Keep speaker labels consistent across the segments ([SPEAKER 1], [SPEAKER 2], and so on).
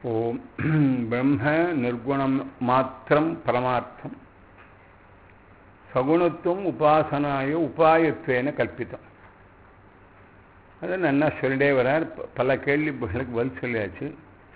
[SPEAKER 1] ஓம் பிரம்ம நிர்குணம் மாத்திரம் பரமார்த்தம் சகுணத்துவம் உபாசனாய உபாயத்துவேன கல்பித்தம் அதை நன்னா சொல்லிட்டே வரார் பல கேள்விகளுக்கு பதில் சொல்லியாச்சு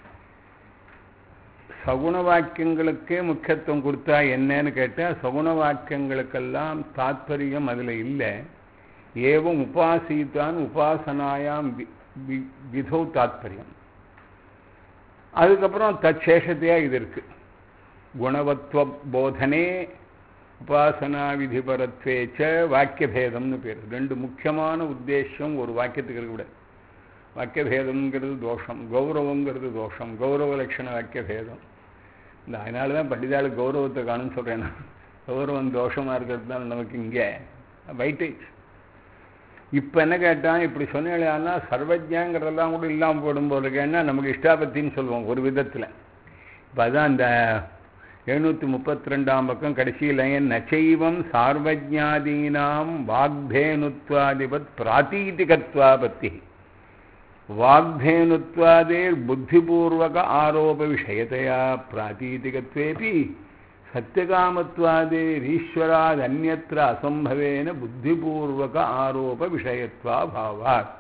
[SPEAKER 1] சகுண வாக்கியங்களுக்கே முக்கியத்துவம் கொடுத்தா என்னன்னு கேட்டால் சகுண வாக்கியங்களுக்கெல்லாம் தாத்பரியம் அதில் இல்லை ஏவம் உபாசித்தான் உபாசனாயாம் விதோ தாத்பரியம் அதுக்கப்புறம் தச்சேஷத்தையாக இது இருக்கு குணவத்வ போதனே உபாசனா விதிபரத்வேச்ச வாக்கியபேதம்னு பேர் ரெண்டு முக்கியமான உத்தேசம் ஒரு வாக்கியத்துக்கு இருக்க விட வாக்கியபேதம்ங்கிறது தோஷம் கௌரவங்கிறது தோஷம் கௌரவ லட்சண வாக்கியபேதம் இந்த அதனால தான் பண்டிதாள் கௌரவத்தை காணும்னு சொல்கிறேன் நான் கௌரவம் தோஷமாக இருக்கிறது தான் நமக்கு இங்கே வைட்டேஜ் இப்போ என்ன கேட்டான் இப்படி சொன்னா சர்வஜாங்கிறதெல்லாம் கூட இல்லாமல் போடும் போது இருக்கேன்னா நமக்கு இஷ்டாபத்தின்னு சொல்லுவோம் ஒரு விதத்தில் இப்போ அதான் இந்த எழுநூற்றி முப்பத்தி ரெண்டாம் பக்கம் கடைசி லைன் நச்சைவம் சார்வஜாதீனாம் வாக்தேனுத்வாதிபத் பிராத்தீதிகத்வாபத்தி வாக்தேனுத்வாதேர் புத்திபூர்வக ஆரோப விஷயத்தையா பிராத்தீதிகத்வேபி சத்தியகாமத்வாதேரீஸ்வராத் அந்நத்திர அசம்பவேன புத்திபூர்வக ஆரோப விஷயத்வா பாவாத்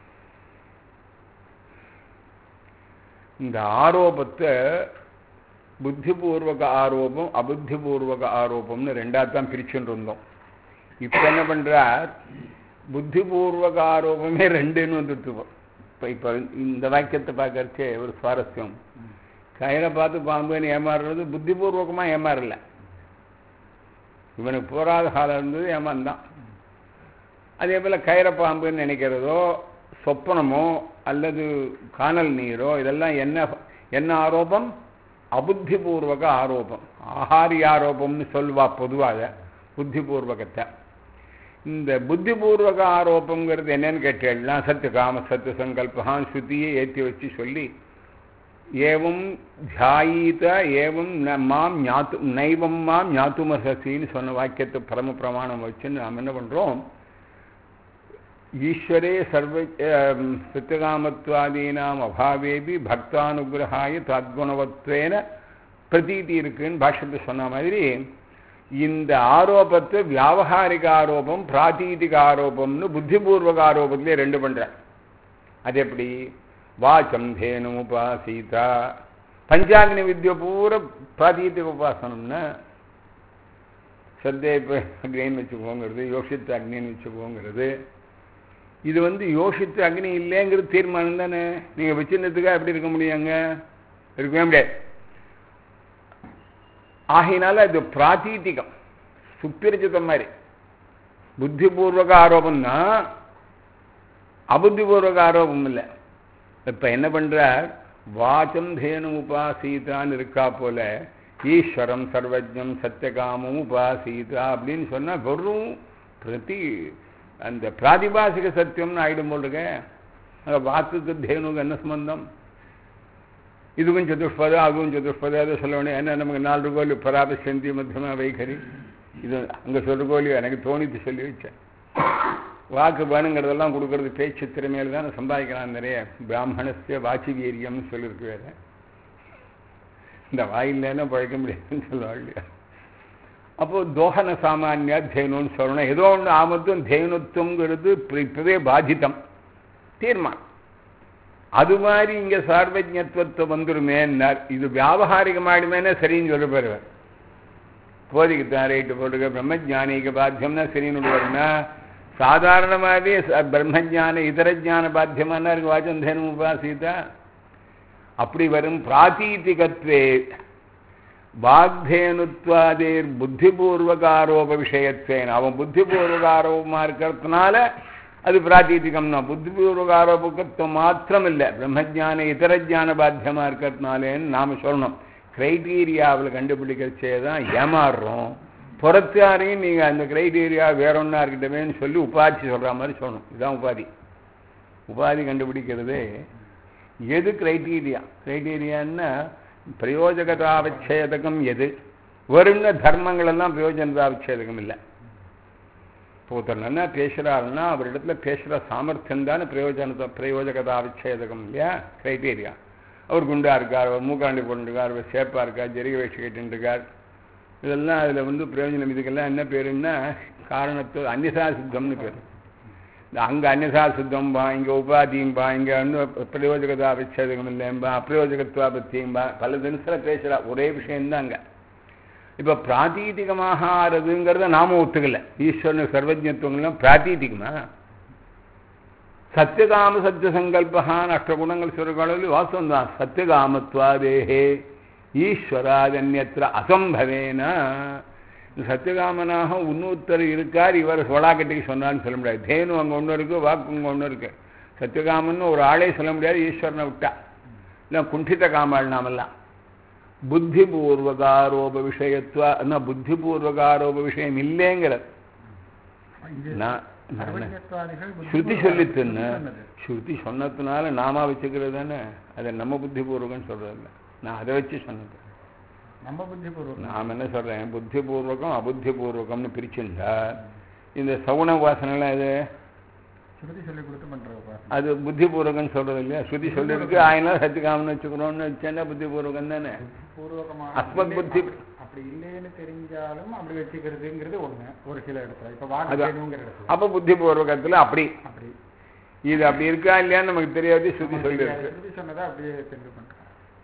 [SPEAKER 1] இந்த ஆரோபத்தை புத்திபூர்வக ஆரோபம் அபுத்திபூர்வக ஆரோபம்னு ரெண்டாக தான் பிரிச்சுட்டு இருந்தோம் இப்போ என்ன பண்ணுறார் புத்திபூர்வக ஆரோபமே ரெண்டுன்னு வந்துட்டுருக்கோம் இப்போ இப்போ இந்த வாக்கியத்தை பார்க்கறச்சே ஒரு சுவாரஸ்யம் கயிறை பார்த்து பாம்புன்னு ஏமாறுறது புத்திபூர்வகமாக ஏமாறல இவனுக்கு போராத காலம் இருந்தது ஏமாந்தான் அதே போல் கயிறை பாம்புன்னு நினைக்கிறதோ சொப்பனமோ அல்லது காணல் நீரோ இதெல்லாம் என்ன என்ன ஆரோபம் அபுத்திபூர்வக ஆரோபம் ஆஹாரி ஆரோபம்னு சொல்வா பொதுவாக புத்திபூர்வகத்தை இந்த புத்திபூர்வக ஆரோப்பங்கிறது என்னன்னு கேட்டேன்னா சத்து காம சத்து சங்கல்பான் ஸ்ருதியை ஏற்றி வச்சு சொல்லி ஏவம் தியாயீத ஏவம் மாம் ஞாத்து நைவம் மாம் ஞாத்துமசின்னு சொன்ன வாக்கியத்தை பரம பிரமாணம் வச்சு நாம் என்ன பண்ணுறோம் ஈஸ்வரே சர்வ சத்தியகாமத்வாதீனாம் அபாவேபி பக்தானுகிரகாய தத்குணவத்வேன பிரதீதி இருக்குன்னு பாஷ்யத்தை சொன்ன மாதிரி இந்த ஆரோபத்தை வியாபகாரிக ஆரோபம் பிராத்தீதிக ஆரோபம்னு புத்திபூர்வக ஆரோபத்திலே ரெண்டு பண்ணுறேன் அது எப்படி வாச்சம் தேனு உபாசீதா பஞ்சாக்னி வித்ய பூரா பிராத்தீதிக உபாசனம்னா சத்தே இப்போ அக்னின்னு வச்சுக்கோங்கிறது யோசித்து அக்னின்னு வச்சுக்கோங்கிறது இது வந்து யோசித்து அக்னி இல்லைங்கிறது தீர்மானம் தானே நீங்கள் வச்சிருந்ததுக்காக எப்படி இருக்க முடியுங்க இருக்கவே முடியாது ஆகையினால அது பிராத்தீதிகம் சுப்பிரச்சிதம் மாதிரி புத்திபூர்வக ஆரோபம்னா அபுத்திபூர்வக ஆரோபம் இல்லை இப்போ என்ன பண்ணுறார் வாச்சம் தேனு உபாசீதான்னு இருக்கா போல ஈஸ்வரம் சர்வஜம் சத்தியகாமம் உபாசீதா அப்படின்னு சொன்னால் வெறும் பிரதி அந்த பிராதிபாசிக சத்தியம்னு ஆயிடும் போல் இருக்க அந்த வாக்குக்கு தேனுக்கு என்ன சம்பந்தம் இதுவும் சதுஷ்பதம் அதுவும் சதுஷ்பதம் அதை சொல்ல வேண்டிய என்ன நமக்கு நாலு கோலி பராப செந்தி மத்தியமா வைகரி இது அங்கே சொல்லுகோலியோ எனக்கு தோணித்து சொல்லி வச்சேன் வாக்கு வேணுங்கிறதெல்லாம் கொடுக்கறது பேச்சு திறமையில தான் சம்பாதிக்கலாம் நிறைய பிராமணஸ்ய வாச்சி வீரியம்னு சொல்லியிருக்கு வேற இந்த வாயில்லைன்னா பழைக்க முடியாதுன்னு சொல்லுவாள் இல்லையா அப்போது தோஹன சாமானியா தேனுன்னு சொல்லணும் ஏதோ ஒன்று ஆமத்தும் தேனுத்துவங்கிறது இப்பவே பாதித்தம் தீர்மானம் அது மாதிரி இங்கே சார்வஜத்துவத்தை வந்துருமேன்னார் இது வியாபகாரிகமாயிடுமேனே சரின்னு சொல்ல போயிருவார் போதிக்கு தான் ரைட்டு போட்டுக்க பிரம்மஜானிக்கு பாத்தியம்னா சரின்னு வரும்னா சாதாரணமாகவே பிரம்மஜான இதர ஜான பாத்தியமான இருக்கு வாச்சந்தேனும் உபாசிதா அப்படி வரும் பிராத்தீதிகத்வே வாக்தேனுத்வாதேர் புத்திபூர்வக ஆரோப விஷயத்வேன் அவன் புத்திபூர்வக ஆரோபமாக இருக்கிறதுனால அது பிராத்தீதிகம்னா புத்திபூர்வக ஆரோபகத்துவம் மாத்திரம் இல்லை பிரம்மஜான இதர ஜான பாத்தியமாக இருக்கிறதுனாலேன்னு நாம் சொல்லணும் கிரைட்டீரியாவில் கண்டுபிடிக்கிறச்சே தான் ஏமாறுறோம் புறத்தாரையும் நீங்கள் அந்த கிரைட்டீரியா வேற ஒன்றா இருக்கட்டமேன்னு சொல்லி உபாதி சொல்கிற மாதிரி சொல்லணும் இதுதான் உபாதி உபாதி கண்டுபிடிக்கிறது எது கிரைட்டீரியா கிரைட்டீரியான்னா பிரயோஜகதாவச்சேதகம் எது வருண தர்மங்கள் எல்லாம் பிரயோஜனதாவச்சேதகம் இல்லை இப்போ ஒருத்தர் நல்லா பேசுகிறாருன்னா அவரிடத்துல பேசுகிற சாமர்த்தியம் தானே பிரயோஜனத்தை பிரயோஜகதாவச்சேதகம் இல்லையா கிரைட்டீரியா அவர் குண்டா இருக்கார் அவர் மூக்காண்டி போட்டுருக்கார் அவர் சேப்பா இருக்கார் ஜெரிக வேஷ்டி கட்டின்னு இருக்கார் இதெல்லாம் அதில் வந்து பிரயோஜனம் இதுக்கெல்லாம் என்ன பேருன்னா காரணத்து அந்நிசா சித்தம்னு பேர் இந்த அங்கே அந்நிசா சித்தம்பா இங்கே உபாதியும்பா இங்கே வந்து பிரயோஜகதா விச்சேதகம் இல்லைம்பா அப்பிரயோஜகத்துவா பத்தியும்பா பல தினசில் பேசுகிறா ஒரே விஷயம்தான் அங்கே இப்போ பிராதீதிகமாக ஆறுதுங்கிறத நாம ஒத்துக்கல ஈஸ்வரனுக்கு சர்வஜத்துவங்கள்லாம் பிராதீதிகமா சத்தியகாம சத்திய சங்கல்பகான் அஷ்டகுணங்கள் சொல்கிறாள் வாசம் தான் சத்தியகாமத்வாதேகே ஈஸ்வராதன்யத்திர அசம்பவேன சத்தியகாமனாக இன்னொருத்தர் இருக்கார் இவர் சோழாக்கட்டிக்கு சொன்னான்னு சொல்ல முடியாது தேனு அங்கே ஒன்று இருக்கு வாக்கு அங்கே ஒன்று இருக்கு சத்தியகாமன்னு ஒரு ஆளே சொல்ல முடியாது ஈஸ்வரனை விட்டா இல்லை குண்டித காமாள் நாமெல்லாம் புத்திபூர்வகாரோப விஷயத்துவ என்ன புத்திபூர்வகாரோப விஷயம் இல்லைங்கிறது நான் நான்
[SPEAKER 2] சர்வஜத்வாதிகள் புத்தி
[SPEAKER 1] ஸ்ருதி சொல்லித்துன்னு
[SPEAKER 2] சொன்னது.
[SPEAKER 1] ஸ்ருதி சொன்னதுனால நாமா வச்சுக்கிறது தானே அதை நம்ம புத்திபூர்வகம்னு சொல்றதில்ல நான் அதை வச்சு சொன்னது
[SPEAKER 2] நம்ம புத்திபூர்வம்
[SPEAKER 1] நாம் என்ன சொல்றேன் புத்திபூர்வகம் அபுத்திபூர்வகம்னு பிரிச்சுண்டா இந்த சகுண உபாசனைலாம் இது
[SPEAKER 2] ஸ்ருதி சொல்லி கொடுத்து பண்ற உபாசனை
[SPEAKER 1] அது புத்திபூர்வகம்னு சொல்றது இல்லையா ஸ்ருதி சொல்லிருக்கு ஆயினா சத்தியகாமன்னு வச்சுக்கிறோம்னு வச்சேன்னா புத்திபூர்வகம் தானே
[SPEAKER 2] பூர்வகமாக
[SPEAKER 1] அஸ்மத் புத்தி
[SPEAKER 2] அப்படி இல்லைன்னு தெரிஞ்சாலும் அப்படி வச்சுக்கிறதுங்கிறது ஒண்ணு ஒரு சில இடத்துல இப்ப வாக்கு
[SPEAKER 1] அதான்.
[SPEAKER 2] வேணுங்கிற இடத்துல
[SPEAKER 1] அப்ப புத்திபூர்வகத்துல அப்படி
[SPEAKER 2] அப்படி
[SPEAKER 1] இது அப்படி இருக்கா இல்லையான்னு நமக்கு தெரியாது ஸ்ருதி சொல்லியிருக்கு
[SPEAKER 2] ஸ்ருதி சொன்னதை அப்படியே தெரிந்து பண்றாங்க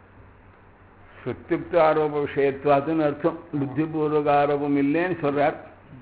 [SPEAKER 1] சுத்திப்த ஆரோப விஷயத்துவாத்துன்னு அர்த்தம் புத்திபூர்வக ஆரோபம் இல்லைன்னு சொல்றார்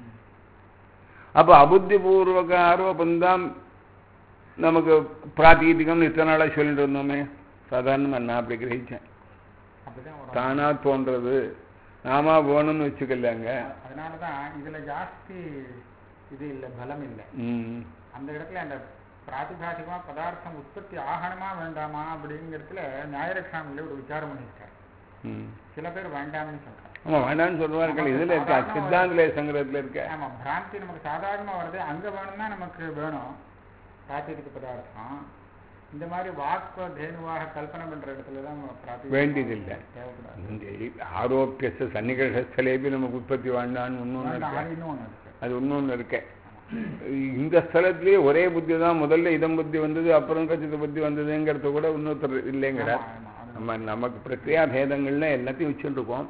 [SPEAKER 1] அப்ப அபுத்திபூர்வக ஆரோபம் நமக்கு பிராத்தீதிகம் இத்தனை நாளாக சொல்லிட்டு இருந்தோமே சாதாரணமாக நான் அப்படி கிரகிச்சேன்
[SPEAKER 2] அப்படிதான் வரும்
[SPEAKER 1] தானா தோன்றது நாமா வேணும்னு வச்சுக்கலாங்க
[SPEAKER 2] அதனாலதான் இதுல ஜாஸ்தி இது இல்ல பலம் இல்லை
[SPEAKER 1] ம்
[SPEAKER 2] அந்த இடத்துல அந்த பிராதிபாதிகமா பதார்த்தம் உற்பத்தி ஆகணுமா வேண்டாமா அப்படிங்கிறதுல நியாயரட்சாமில ஒரு விசாரம் பண்ணியிருக்காரு
[SPEAKER 1] ம்
[SPEAKER 2] சில பேர் வேண்டாம்னு சொல்றாங்க
[SPEAKER 1] ஆமாம் வேண்டாம்னு சொல்லுவார்கள் இதில் இருக்கா சித்தாந்தல சங்கரத்தில் இருக்க
[SPEAKER 2] ஆமா பிராந்தி நமக்கு சாதாரணமா வருது அங்க வேணும்னா நமக்கு வேணும் பிராத்தியத்துக்கு பதார்த்தம் இந்த மாதிரி வாக்கு தேனுவாக கல்பனை பண்ற இடத்துல தான் பிராத்தியம்
[SPEAKER 1] வேண்டியதில்லை.
[SPEAKER 2] தேவைப்படாது
[SPEAKER 1] இந்த ஆரோக்கிய சன்னிகிரகஸ்தலேபி நமக்கு உற்பத்தி வேண்டான்னு இன்னொன்று
[SPEAKER 2] வேண்டாம்,
[SPEAKER 1] இருக்கு
[SPEAKER 2] அது இன்னொன்னு இருக்கு
[SPEAKER 1] அது இன்னொன்று இருக்கு இந்த ஸ்தலத்திலேயே ஒரே புத்தி தான் முதல்ல இதம் புத்தி வந்தது அப்புறம் கச்சித புத்தி வந்ததுங்கிறது கூட இன்னொருத்தர் இல்லைங்கிறார்
[SPEAKER 2] ஆமா, ஆமா, அது
[SPEAKER 1] நம்ம நமக்கு பிரத்யா பேதங்கள்ல எல்லாத்தையும் வச்சுட்டு இருக்கோம்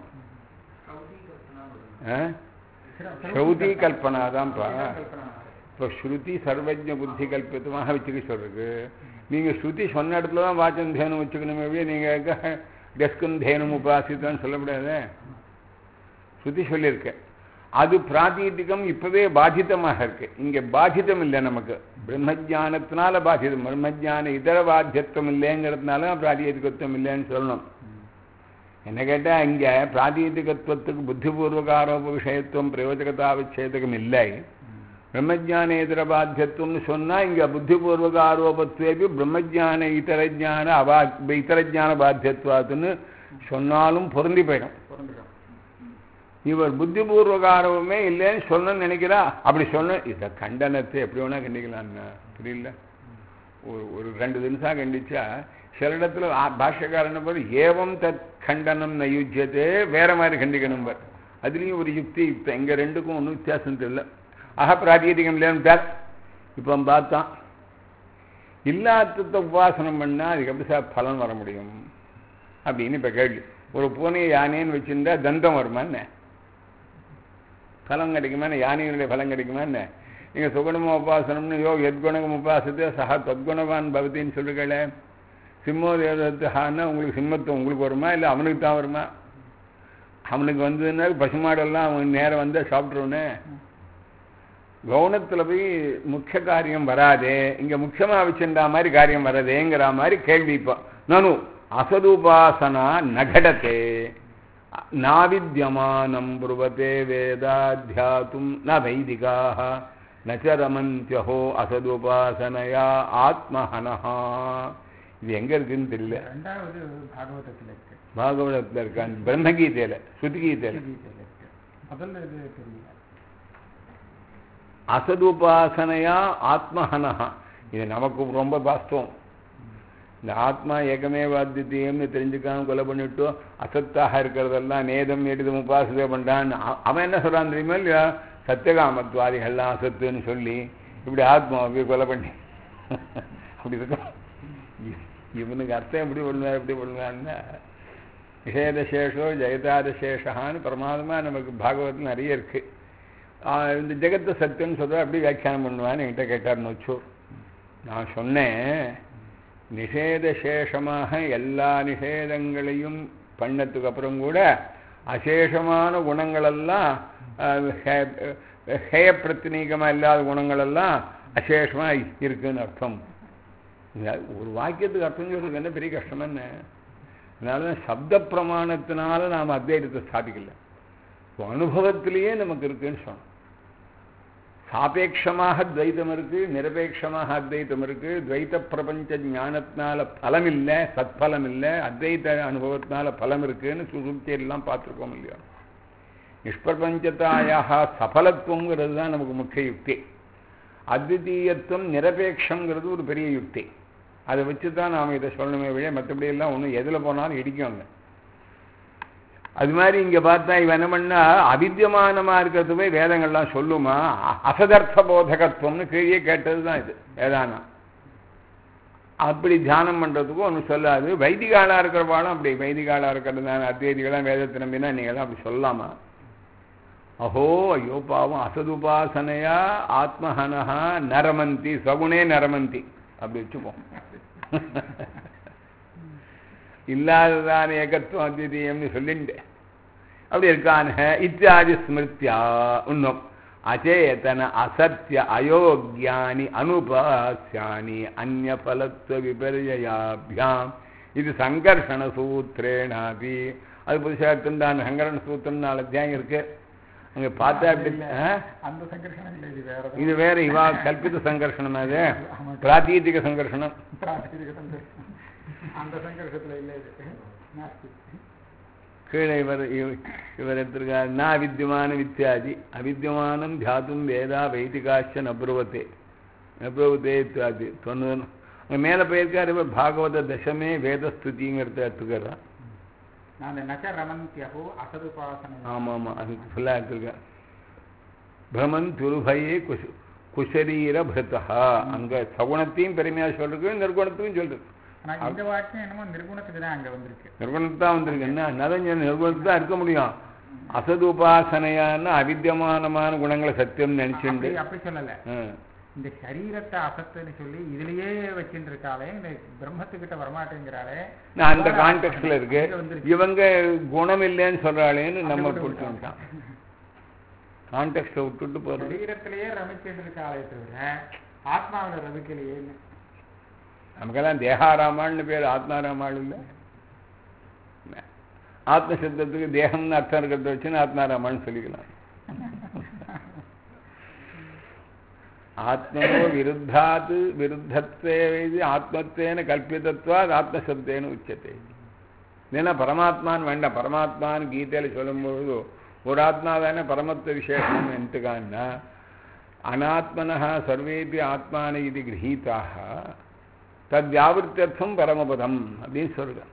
[SPEAKER 1] ஆ? ஸ்ரௌதி கல்பனா தான்ப்பா
[SPEAKER 2] கல்பனை.
[SPEAKER 1] இப்போ ஸ்ருதி சர்வஜ புத்தி கல்பித்தமாக வச்சுக்க சொல்றது நீங்க ஸ்ருதி சொன்ன இடத்துல தான் வாச்சம் தேனம் வச்சுக்கணுமே ஒழிய நீங்க டெஸ்கும் தேனம் உபாசித்தான்னு சொல்ல முடியாதே ஸ்ருதி சொல்லியிருக்க அது பிராதீதிகம் இப்பவே பாதிதமாக இருக்கு இங்க பாதிதம் இல்லை நமக்கு பிரம்மஜானத்தினால பாதிதம் பிரம்மஜான இதர பாத்தியத்துவம் இல்லைங்கிறதுனால பிராதீதிகத்துவம் இல்லைன்னு சொல்லணும் என்ன கேட்டா இங்க பிராதீதிகத்துவத்துக்கு புத்திபூர்வக ஆரோப விஷயத்துவம் பிரயோஜகதா விச்சேதகம் இல்லை பிரம்மஜானேதர பாத்தியத்துவம்னு சொன்னா இங்க புத்திபூர்வக ஆரோபத்வேபி பிரம்மஜான இதரஜான அவா இதரஜான பாத்தியத்துவாத்துன்னு சொன்னாலும் பொருந்தி போயிடும்
[SPEAKER 2] பொருந்துடும்.
[SPEAKER 1] இவர் புத்திபூர்வக ஆரோபமே இல்லைன்னு சொல்லணும்னு நினைக்கிறா அப்படி சொன்ன இத கண்டனத்தை எப்படி வேணா கண்டிக்கலாம்னா புரியல ஒரு ஒரு ரெண்டு நிமிஷம் கண்டிச்சா சில இடத்துல ஆ- பாஷ்யக்காரன் போது ஏவம் தத் கண்டனம் நயுஜ்யத்தே வேற மாதிரி கண்டிக்கணும் பார் அதுலேயும் ஒரு யுக்தி யுக்தம் எங்க ரெண்டுக்கும் ஒன்றும் வித்தியாசம் தெரியல ஆக பிராதீதிகம் இல்லைன்னு இப்போ பார்த்தான் இல்லாததை உபாசனம் பண்ணா அதுக்கு எப்படி சார் பலன் வர முடியும் அப்படின்னு இப்போ கேள்வி ஒரு பூனையை யானைன்னு வச்சிருந்தா தந்தம் வருமா என்ன பலம் கிடைக்குமா என்ன யானையினுடைய பலம் கிடைக்குமா என்ன நீங்கள் சுகுணம உபாசனம்னு யோ எத்குணகம் உபாசத்தை சஹா தத்குணவான் பவதின்னு சொல்லுங்களே சிம்மோ தேவதத்துஹான்னா உங்களுக்கு சிம்மத்துவம் உங்களுக்கு வருமா இல்லை அவனுக்கு தான் வருமா அவனுக்கு வந்ததுன்னா பசுமாடெல்லாம் அவன் நேரம் வந்தால் சாப்பிட்ருவனே கவுனத்தில் போய் முக்கிய காரியம் வராதே இங்கே முக்கியமாக வச்சிருந்தா மாதிரி காரியம் வராதேங்கிற மாதிரி கேள்வி இப்போ நனு அசதுபாசனா நகடத்தே நாவித்யமானம் புருவத்தே வேதாத்தியாத்தும் ந வைதிகாக நச்ச ரமந்தியஹோ அசதுபாசனையா ஆத்மஹனஹா இது எங்க இருக்குன்னு தெரியல
[SPEAKER 2] ரெண்டாவது பாகவதத்துல இருக்கு
[SPEAKER 1] பாகவதத்தில் இருக்கான் பிரம்மகீதையில ஸ்ருதிகீதையில
[SPEAKER 2] கீதையில இருக்கு முதல்ல இது தெரியல
[SPEAKER 1] அசதுபாசனையா ஆத்மஹனஹா இது நமக்கு ரொம்ப வாஸ்தவம் இந்த ஆத்மா ஏகமே வாத்தியத்தையும்னு தெரிஞ்சுக்காம கொலை பண்ணிட்டு அசத்தாக இருக்கிறதெல்லாம் நேதம் நேடிதம் உபாசனை பண்றான் அ- அவன் என்ன சொல்றான் தெரியுமா இல்லையா சத்தியகாமத்வாதிகள்லாம் அசத்துன்னு சொல்லி இப்படி ஆத்மாவை போய் கொலை பண்ணி அப்படி இருக்கும் இவனுக்கு அர்த்தம் எப்படி பண்ணுவார் எப்படி பண்ணுவான்னா நிஷேதசேஷோ ஜெயதாதசேஷான்னு பிரமாதமா நமக்கு பாகவத்தில் நிறைய இருக்கு ஆஹ் இந்த ஜெகத்த சத்தியம்னு சொல்ற அப்படி வியாக்கியானம் பண்ணுவான்னு என்கிட்ட கேட்டார்னு வச்சு நான் சொன்னேன் நிஷேதசேஷமாக எல்லா நிஷேதங்களையும் பண்ணதுக்கு அப்புறம் கூட அசேஷமான குணங்களெல்லாம் ஆஹ், ஹே- ஹேய பிரத்தினீகமாக இல்லாத குணங்களெல்லாம் அசேஷமாக இருக்குன்னு அர்த்தம் இந்த ஒரு வாக்கியத்துக்கு அர்த்தம் சொல்றதுக்கு என்ன பெரிய கஷ்டம் என்ன அதனால தான் சப்த பிரமாணத்தினால நாம் அத்வைதத்தை ஸ்தாபிக்கல இப்போ அனுபவத்திலேயே நமக்கு இருக்குன்னு சொன்னோம் சாபேட்சமாக துவைத்தம் இருக்கு நிரபேட்சமாக அத்வைத்தம் இருக்கு துவைத்த பிரபஞ்ச ஞானத்தினால பலம் இல்லை சத்பலம் இல்லை அத்வைத அனுபவத்தினால பலம் இருக்குன்னு சுருப்தியெல்லாம் பார்த்துருக்கோம் இல்லையா நிஷ்பிரபஞ்சத்தாயாக சபலத்துவங்கிறது தான் நமக்கு முக்கிய யுக்தி அத்விதீயத்துவம் நிரபேட்சங்கிறது ஒரு பெரிய யுக்தி அதை வச்சு தான் நாம் இதை சொல்லணுமே விட மற்றபடி எல்லாம் ஒன்றும் எதில் போனாலும் இடிக்குவாங்க அது மாதிரி இங்கே பார்த்தா இவன் என்ன பண்ணா அவித்தியமானமாக இருக்கிறது போய் வேதங்கள்லாம் சொல்லுமா அ- அசதர்த்த போதகத்துவம்னு கீழே கேட்டது தான் இது வேதானம் அப்படி தியானம் பண்ணுறதுக்கும் ஒன்றும் சொல்லாது வைதிகாலாக இருக்கிறவாளும் அப்படி வைதிகாலாக இருக்கிறது தான் அத்வைதிகளாம் வேதத்தை நம்பினா நீங்களாம் அப்படி சொல்லலாமா அஹோ ஐயோ பாவம் அசதுபாசனையா ஆத்மஹனஹா நரமந்தி சகுணே நரமந்தி அப்படி வச்சுப்போம் இல்லாததான ஏகத்துவம் அத்விதீயம்னு சொல்லிண்டு அப்படி இருக்கான இத்தியாதி ஸ்மிருத்தியா இன்னும் அச்சேதன அசத்திய அயோக்கியானி அனுபாசியானி அந்நியபலத்துவ விபர்யாபியாம் இது சங்கர்ஷண சூத்திரேனாபி அது புதுசாக எடுத்துட்டான் சங்கரண சூத்திரம் நாலு அத்தியாயம் இருக்கு அங்க பார்த்தா அப்படி ஆ?
[SPEAKER 2] அந்த சங்கர்ஷணம் இல்லை இது வேற
[SPEAKER 1] இது வேற இவா கல்பித சங்கர்ஷணம் அது பிராத்தீதிக சங்கர்ஷனம்
[SPEAKER 2] பிரார்த்திக சங்கர்ஷம் அந்த சங்கர்ஷத்துல இல்லை இது நாஸ்தி
[SPEAKER 1] கீழே இவர் இவ- இவர் எடுத்திருக்கார் நான் வித்தியமான வித்தியாதி அவித்தியமானம் தியாத்தும் வேதா வைதிகாச்ச நப்ருவத்தே நப்ருவத்தே இத்தியாதி தொண்ணூறு அங்கே மேலே போயிருக்கார் இவர் பாகவத தசமே வேதஸ்துதிங்கிறத எடுத்துக்கிறார்
[SPEAKER 2] நான் நச்ச ரமந்தியஹோ அசதுபாசனை
[SPEAKER 1] ஆமாம் ஆமாம் அது ஃபுல்லாக எடுத்திருக்கார் பிரமன் துருபயே குஷ குஷரீர பிரதா அங்கே சகுணத்தையும் பெருமையாக சொல்லிருக்கு நிர்குணத்தையும் சொல்லிருக்கு
[SPEAKER 2] ஆனா இந்த வாக்கியம் என்னமோ நிர்குணத்துக்கு தான் அங்க வந்திருக்கு
[SPEAKER 1] நிர்குணத்து தான் வந்திருக்கு என்ன என்னதான் நிர்குணத்து தான் இருக்க முடியும் அசது உபாசனையான அவித்தியமானமான குணங்களை சத்தியம் நினைச்சுண்டு
[SPEAKER 2] அப்படி அப்படி சொல்லல
[SPEAKER 1] ஆ.
[SPEAKER 2] இந்த சரீரத்தை அசத்துன்னு சொல்லி இதுலயே வச்சுட்டு இருக்காளே இந்த பிரம்மத்துக்கிட்ட வரமாட்டேங்கிறாளே
[SPEAKER 1] நான் அந்த கான்டெக்ட்ல இருக்கு
[SPEAKER 2] அங்க வந்துருச்சு.
[SPEAKER 1] இவங்க குணம் இல்லைன்னு சொல்றாளேன்னு
[SPEAKER 2] அப்படி
[SPEAKER 1] நம்ம
[SPEAKER 2] விட்டு
[SPEAKER 1] புடிச்சு
[SPEAKER 2] விட்டான்.
[SPEAKER 1] கான்டெக்ட்ல விட்டுட்டு போறது
[SPEAKER 2] சரீரத்திலேயே ரமிச்சுட்டு இருக்காளே தவிர ஆத்மாவில ரமிக்கலையே
[SPEAKER 1] நமக்கெல்லாம் தேகாராமாள்னு பேர் ஆத்மாராமாள் இல்லை ஆத்ம சித்தத்துக்கு தேகம்னு அர்த்தம் இருக்கிறத வச்சுன்னு ஆத்மாராமாள்னு சொல்லிக்கலாம் ஆத்மனோ விருத்தாத் விருத்தத்வே இது ஆத்மத்தேன கல்பிதத்வாத் ஆத்மசப்தேன உச்சத்தை ஏன்னா பரமாத்மான்னு வேண்டாம் பரமாத்மான்னு கீதையில் சொல்லும்பொழுது ஒரு ஆத்மா தானே பரமத்துவ விசேஷம் என்ட்டுக்கான்னா அனாத்மனः சர்வேபி ஆத்மான இது கிரகீதாக தத்வியாவிருத்தம் பரமபதம் அப்படின்னு சொல்கிறேன்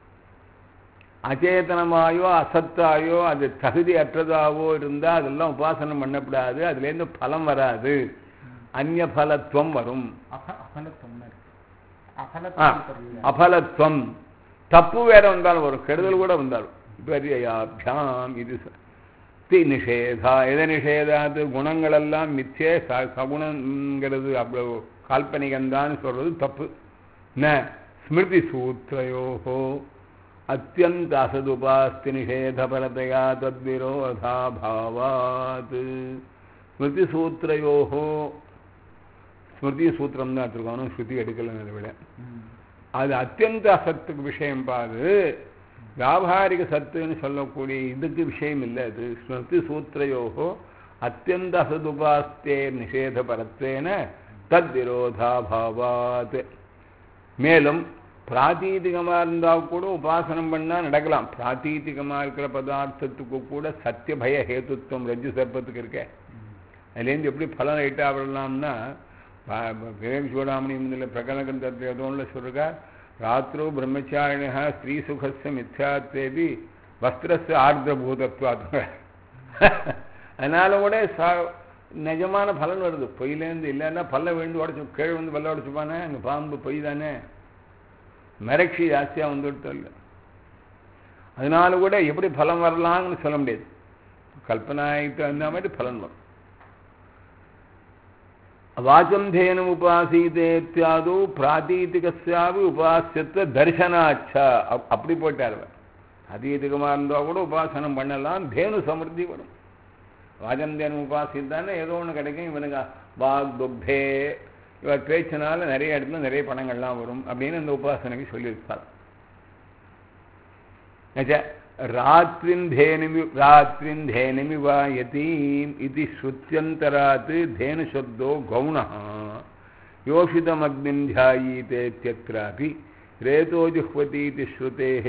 [SPEAKER 1] அச்சேதனமாயோ அசத்தாயோ அது தகுதி அற்றதாவோ இருந்தால் அதெல்லாம் உபாசனம் பண்ணக்கூடாது அதுலேருந்து பலம் வராது அந்நிய பலத்துவம் வரும்
[SPEAKER 2] அப- அபலத்துவம் இருக்கு
[SPEAKER 1] ஆ,
[SPEAKER 2] அபலத்துவம் தெரியல
[SPEAKER 1] அபலத்துவம் தப்பு வேற வந்தாலும் வரும் கெடுதல் கூட வந்தாலும் விபர்யாபியாம் இது ச- தி நிஷேதா எதை நிஷேதாது குணங்களெல்லாம் மிச்சே ச சகுணங்கிறது அவ்வளவு கால்பனிகம்தான் சொல்றது தப்பு ந ஸ்மிருதி சூத்திரையோகோ அத்தியந்த அசதுபாஸ்தி நிஷேதபரதையா தத்விரோதா பாவாத் ஸ்மிருதி சூத்திரையோகோ ஸ்மிருதி சூத்திரம் தான் எடுத்துருக்கணும் ஸ்ருதி எடுக்கல அதை விட
[SPEAKER 2] ம்.
[SPEAKER 1] அது அத்தியந்த அசத்துக்கு விஷயம் பாரு வியாபாரிக சத்துன்னு சொல்லக்கூடிய இதுக்கு விஷயம் இல்லை அது ஸ்மிருதி சூத்திரையோகோ அத்தியந்த அசதுபாஸ்தே நிஷேத பரத்தேன தத் விரோதாபாவாத் மேலும் பிராதீதிகமாக இருந்தால் கூட உபாசனம் பண்ணால் நடக்கலாம் பிராதீதிகமாக இருக்கிற பதார்த்தத்துக்கு கூட சத்திய பய ஹேதுத்துவம் ரஜ்ஜு சர்ப்பத்துக்கு இருக்கே அதுலேருந்து எப்படி பலன் ரைட்டாக வரலாம்னா விவேக் சூடாமணி இதில் பிரகடனகந்தத்தில் எதோன்னு சொல்லுங்க ராத்திரோ பிரம்மச்சாரிணா ஸ்திரீ சுகஸ்ய மித்யாத்வேபி வஸ்திரஸ்ய ஆர்திரபூதத்வாத் அதனால கூட சா நிஜமான பலன் வருது பொய்யிலேருந்து இல்லைன்னா பல்ல விழுந்து உடச்சு கீழே வந்து பல்ல உடச்சுப்பானே அங்கே பாம்பு பொய் தானே மிரட்சி ஜாஸ்தியாக வந்துவிட்டோம் இல்லை அதனால கூட எப்படி பலம் வரலாம்னு சொல்ல முடியாது கல்பனாய்க்கு தகுந்த மாதிரி பலன் வரும் வாச்சம் தேனம் உபாசீதே இத்தியாது பிராதீதிகஸ்யாவி உபாசியத்துவ தரிசனாச்சா அப்- அப்படி போயிட்டார் அவர் அதீதிகமாக இருந்தால் கூட உபாசனம் பண்ணலாம் தேனு சமிருத்தி வரும் வாஜம் தேனம் உபாசித்தானே ஏதோ ஒன்று கிடைக்கும் இவனுக்கு வாக் துக்தே இவர் பேச்சினால நிறைய இடத்துல நிறைய பணங்கள்லாம் வரும் அப்படின்னு அந்த உபாசனைக்கு சொல்லியிருப்பார் நச்ச ராத்ரிந்தேனுமி ராத்ரிந்தேனுமி வா யதீம் இது ஸ்ருத்தியந்தராத் தேனுசப்தோ கௌணः योषितमग्निं ध्यायीतेत्यत्रापि रेतोजुह्वतीति श्रुतेः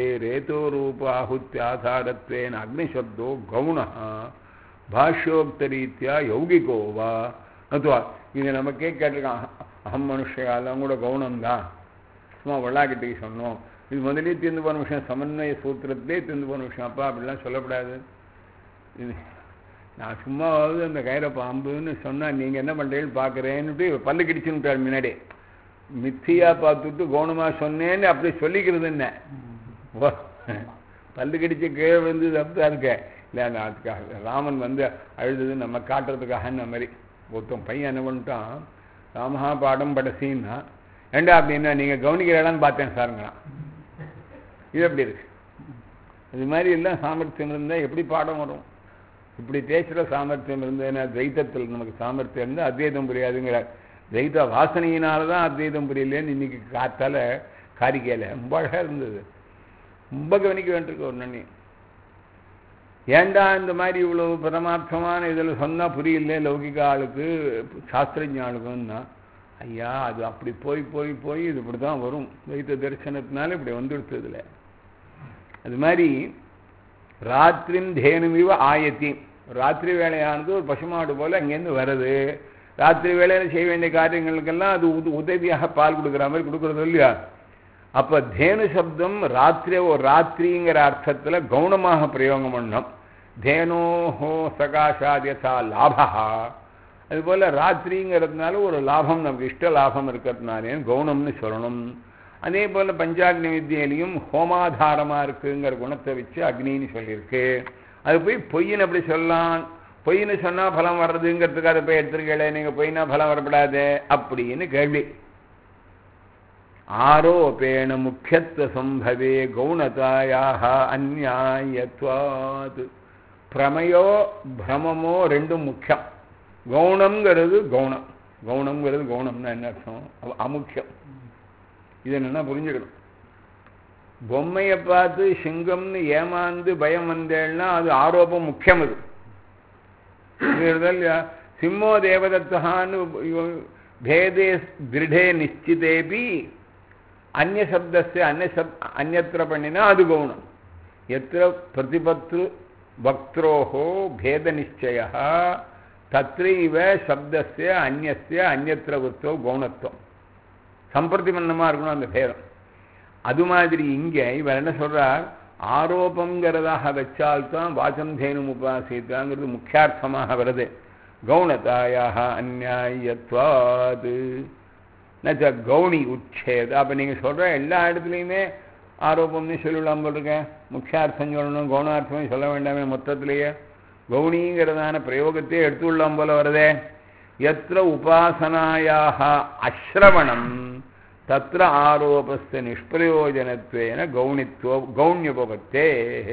[SPEAKER 1] रेतोरूपाहुत्याधारत्वेन अग्निशब्दो गौणः பாஷ்யோக்தரீத்தியா யௌகிகோ வா அதுவா இது நமக்கே கேட்டிருக்கான் அகம் மனுஷகாலாம் கூட கவுனம் தான் சும்மா வெள்ளாக்கிட்டுக்கு சொன்னோம் இது முதலே தீர்ந்து போன விஷயம் சமன்வய சூத்திரத்திலே தீர்ந்து போன விஷயம் அப்பா அப்படிலாம் சொல்லக்கூடாது இது நான் சும்மாவது அந்த கயிறை பாம்புன்னு சொன்னால் நீங்கள் என்ன பண்ணுறீங்கன்னு பார்க்குறேன்னுட்டு பல்லு கிடிச்சுன்னுட்டார் முன்னாடி மித்தியா பார்த்துட்டு கவனமாக சொன்னேன்னு அப்படி சொல்லிக்கிறது என்ன ஓ, பல்லு கடிச்சு கீழே விழுந்து தப்பு இருக்க இல்லை நான் அதுக்காக ராமன் வந்து அழுதது நம்ம காட்டுறதுக்காக இந்த மாதிரி ஒருத்தன் பையன் என்ன பண்ணிட்டான் ராமஹா பாடம் படசின்னா ஏண்டா அப்படின்னா நீங்கள் கவனிக்கிறீங்களான்னு பார்த்தேன் சாருங்களாம் இது எப்படி இருக்கு இது மாதிரி எல்லாம் சாமர்த்தியம் இருந்தால் எப்படி பாடம் வரும் இப்படி பேசுகிற சாமர்த்தியம் இருந்ததுன்னா துவைத்தத்தில் நமக்கு சாமர்த்தியம் இருந்தால் அத்வைதம் புரியாதுங்கிறார் துவைத வாசனையினால தான் அத்வைதம் புரியலேன்னு இன்னைக்கு காத்தால காரிக்கையில் ரொம்ப அழகாக இருந்தது ரொம்ப கவனிக்க வேண்டியிருக்கு ஒரு நன்னி ஏண்டா இந்த மாதிரி இவ்வளவு பரமார்த்தமான இதில் சொன்னால் புரியல லௌகிக ஆளுக்கு சாஸ்திரஜ ஆளுக்குன்னா ஐயா அது அப்படி போய் போய் போய் இது இப்படி தான் வரும் துவைத்த தரிசனத்தினால இப்படி வந்துடுத்து இதில் அது மாதிரி ராத்திரின் தேனுமிவ ஆயத்தி ராத்திரி வேலையானது ஒரு பசுமாடு போல அங்கேருந்து வருது ராத்திரி வேலையில் செய்ய வேண்டிய காரியங்களுக்கெல்லாம் அது உத உதவியாக பால் கொடுக்குற மாதிரி கொடுக்குறது இல்லையா அப்போ தேனு சப்தம் ராத்திரி ஒரு ராத்திரிங்கிற அர்த்தத்தில் கவுனமாக பிரயோகம் பண்ணோம் தேனோஹோ சகாஷாதியசா லாபா அதுபோல் ராத்திரிங்கிறதுனால ஒரு லாபம் நமக்கு இஷ்ட லாபம் இருக்கிறதுனாலே கவுனம்னு சொல்லணும் அதே போல் பஞ்சாக்னி வித்தியிலையும் ஹோமாதாரமாக இருக்குங்கிற குணத்தை வச்சு அக்னின்னு சொல்லியிருக்கு அது போய் பொய்ன்னு அப்படி சொல்லலாம் பொய்ன்னு சொன்னால் பலம் வர்றதுங்கிறதுக்கு அதை போய் எடுத்துருக்கல நீங்கள் பொய்னா பலம் வரப்படாது அப்படின்னு கேள்வி ஆரோபேண முக்கியத்துவ சம்பவே கௌணதாயாக அந்நியாயத்வாத் பிரமயோ பிரமமோ ரெண்டும் முக்கியம் கவுனம்ங்கிறது கவுனம் கவுனம்ங்கிறது கவுனம்னா என்ன அர்த்தம் அவ- அமுக்கியம் இது என்னன்னா புரிஞ்சுக்கணும் பொம்மையை பார்த்து சிங்கம்னு ஏமாந்து பயம் வந்தேன்னா அது ஆரோபம் முக்கியம் அது புரியுறதா இல்லையா சிம்மோ தேவதத்தான்னு பேதே திருடே நிச்சிதேபி அந்நியசப்தஸ்ய அந்நியசப் அந்நத்திர பண்ணினா அது கவுனம் எத்திர பிரதிபத்ரு வக்திரோஹோ பேத நிச்சய தத்ரைவ சப்தஸ்ய அந்நியஸ்ய அந்நத்திர வக்திரோ கவுனத்துவம் சம்பிரதிபன்னமாக இருக்கணும் அந்த பேதம் அது மாதிரி இங்கே இவர் என்ன சொல்றார் ஆரோபங்கிறதாக வச்சால்தான் வாசம் தேனும் உபாசித்தாங்கிறது முக்கியார்த்தமாக வருது கவுனதாயாக அந்நியாயத்வாது நச்ச கவுனி உச்சேத அப்போ நீங்கள் சொல்கிற எல்லா இடத்துலையுமே ஆரோப்பம்னு சொல்லலாம் போட்டிருக்கேன் முக்கியார்த்தம் சொல்லணும் கவுனார்த்தமே சொல்ல வேண்டாமே மொத்தத்திலேயே கவுனிங்கிறதான பிரயோகத்தையே எடுத்துள்ளோம் போல வருதே எத்திர உபாசனாயாக அஸ்ரவணம் தத்திர ஆரோபஸ்த நிஷ்பிரயோஜனத்வேன கவுனித்துவ கவுன்யபவத்தே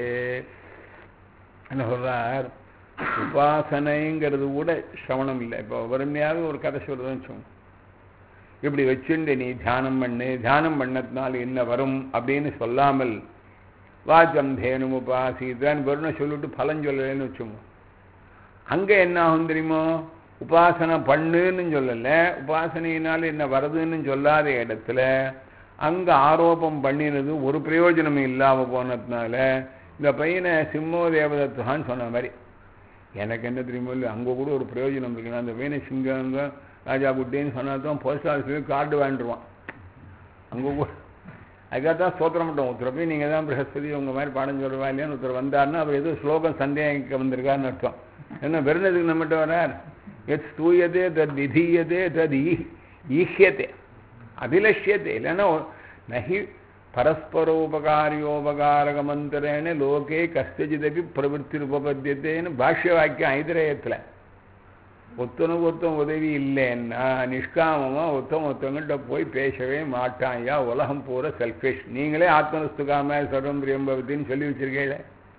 [SPEAKER 1] என்ன சொல்றார் உபாசனைங்கிறது கூட சிரவணம் இல்லை இப்போ வருமையாவது ஒரு கதை சொல்றதுன்னு சொன்னோம் இப்படி வச்சுண்டு நீ தியானம் பண்ணு தியானம் பண்ணதுனால என்ன வரும் அப்படின்னு சொல்லாமல் வாச்சம் தேனும் உபாசிதான் வருண சொல்லிட்டு பலன் சொல்லலைன்னு வச்சுங்க அங்கே என்ன ஆகும் தெரியுமோ உபாசனை பண்ணுன்னு சொல்லலை உபாசனையினால் என்ன வருதுன்னு சொல்லாத இடத்துல அங்கே ஆரோபம் பண்ணினது ஒரு பிரயோஜனமும் இல்லாமல் போனதுனால இந்த பையனை சிம்மோ தேவதத்துவான்னு சொன்ன மாதிரி எனக்கு என்ன தெரியுமோ இல்லை அங்கே கூட ஒரு பிரயோஜனம் இருக்குன்னா அந்த பையனை சிங்கங்க ராஜா குட்டின்னு சொன்னால் தான் போஸ்ட் ஆஃபீஸ்லேயும் கார்டு வாங்கிடுவான் அங்கே கூட அதுக்காக தான் ஸ்தோத்திரம் மட்டும் ஒருத்தர் போய் நீங்கள் தான் பிரகஸ்பதி உங்கள் மாதிரி பாடம் சொல்லுவா இல்லையான்னு ஒருத்தர் வந்தாருன்னா அவர் ஏதோ ஸ்லோகம் சந்தேகிக்க வந்திருக்காருன்னு அர்த்தம் என்ன வெறுனதுக்கு நம்மகிட்ட வரார் எத் ஸ்தூயதே தத் விதீயதே தத் ஈ ஈஹியத்தே அபிலஷ்யத்தே இல்லைன்னா நகி பரஸ்பரோபகாரியோபகாரகமந்தரேன லோகே கஷ்டஜிதபி பிரவருத்திருபபத்தியத்தேன்னு பாஷ்ய வாக்கியம் ஐதிரேயத்தில் ஒத்தனுக்கு ஒருத்தன் உதவி இல்லைன்னா நிஷ்காமமா ஒருத்தன் ஒருத்தவங்கள்ட்ட போய் பேசவே மாட்டான்யா உலகம் பூரா செல்ஃபிஷ் நீங்களே ஆத்மனஸ்துகாம சர்வம் பிரியம் பவத்தின்னு சொல்லி வச்சிருக்கீங்களே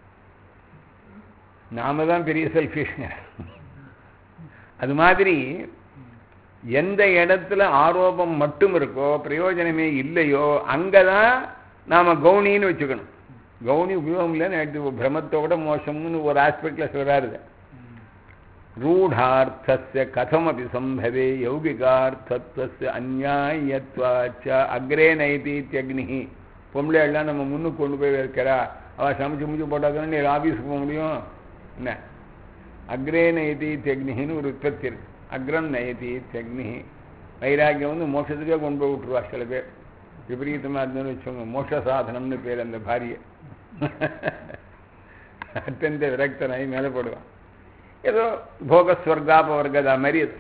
[SPEAKER 1] நாம தான் பெரிய செல்ஃபிஷ்ங்க அது மாதிரி எந்த இடத்துல ஆரோபம் மட்டும் இருக்கோ பிரயோஜனமே இல்லையோ அங்கே தான் நாம் கவுனின்னு வச்சுக்கணும் கவுனி உபயோகம் இல்லைன்னு எடுத்து பிரமத்தோட மோசம்னு ஒரு ஆஸ்பெக்டில் சொல்கிறாரு ரூಢார்த்தஸ்ய கதமபி சம்பவே யௌகிகார்த்தத்வஸ்ய அந்நியாயத்வாச்ச அக்ரே நைதீத்யக்னி பொம்பளையெல்லாம் நம்ம முன்னுக்கு கொண்டு போய் வைக்கிறா அவள் சமைச்சு முடிச்சு போட்டாதானே நீ ஆஃபீஸுக்கு போக முடியும் என்ன அக்ரே நயதீத்யக்னின்னு ஒரு உற்பத்தி இருக்கு அக்ரம் நயதீத்யக்னி வைராக்கியம் வந்து மோட்சத்துக்கே கொண்டு போய் விட்டுருவா சில பேர் விபரீதமாக இருந்ததுன்னு வச்சுக்கோங்க மோட்ச சாதனம்னு பேர் அந்த பாரியை அத்தந்த விரக்தனாகி மேலே போடுவான் ஏதோ போக ஸ்வர்காபவர்கதா மாதிரி அது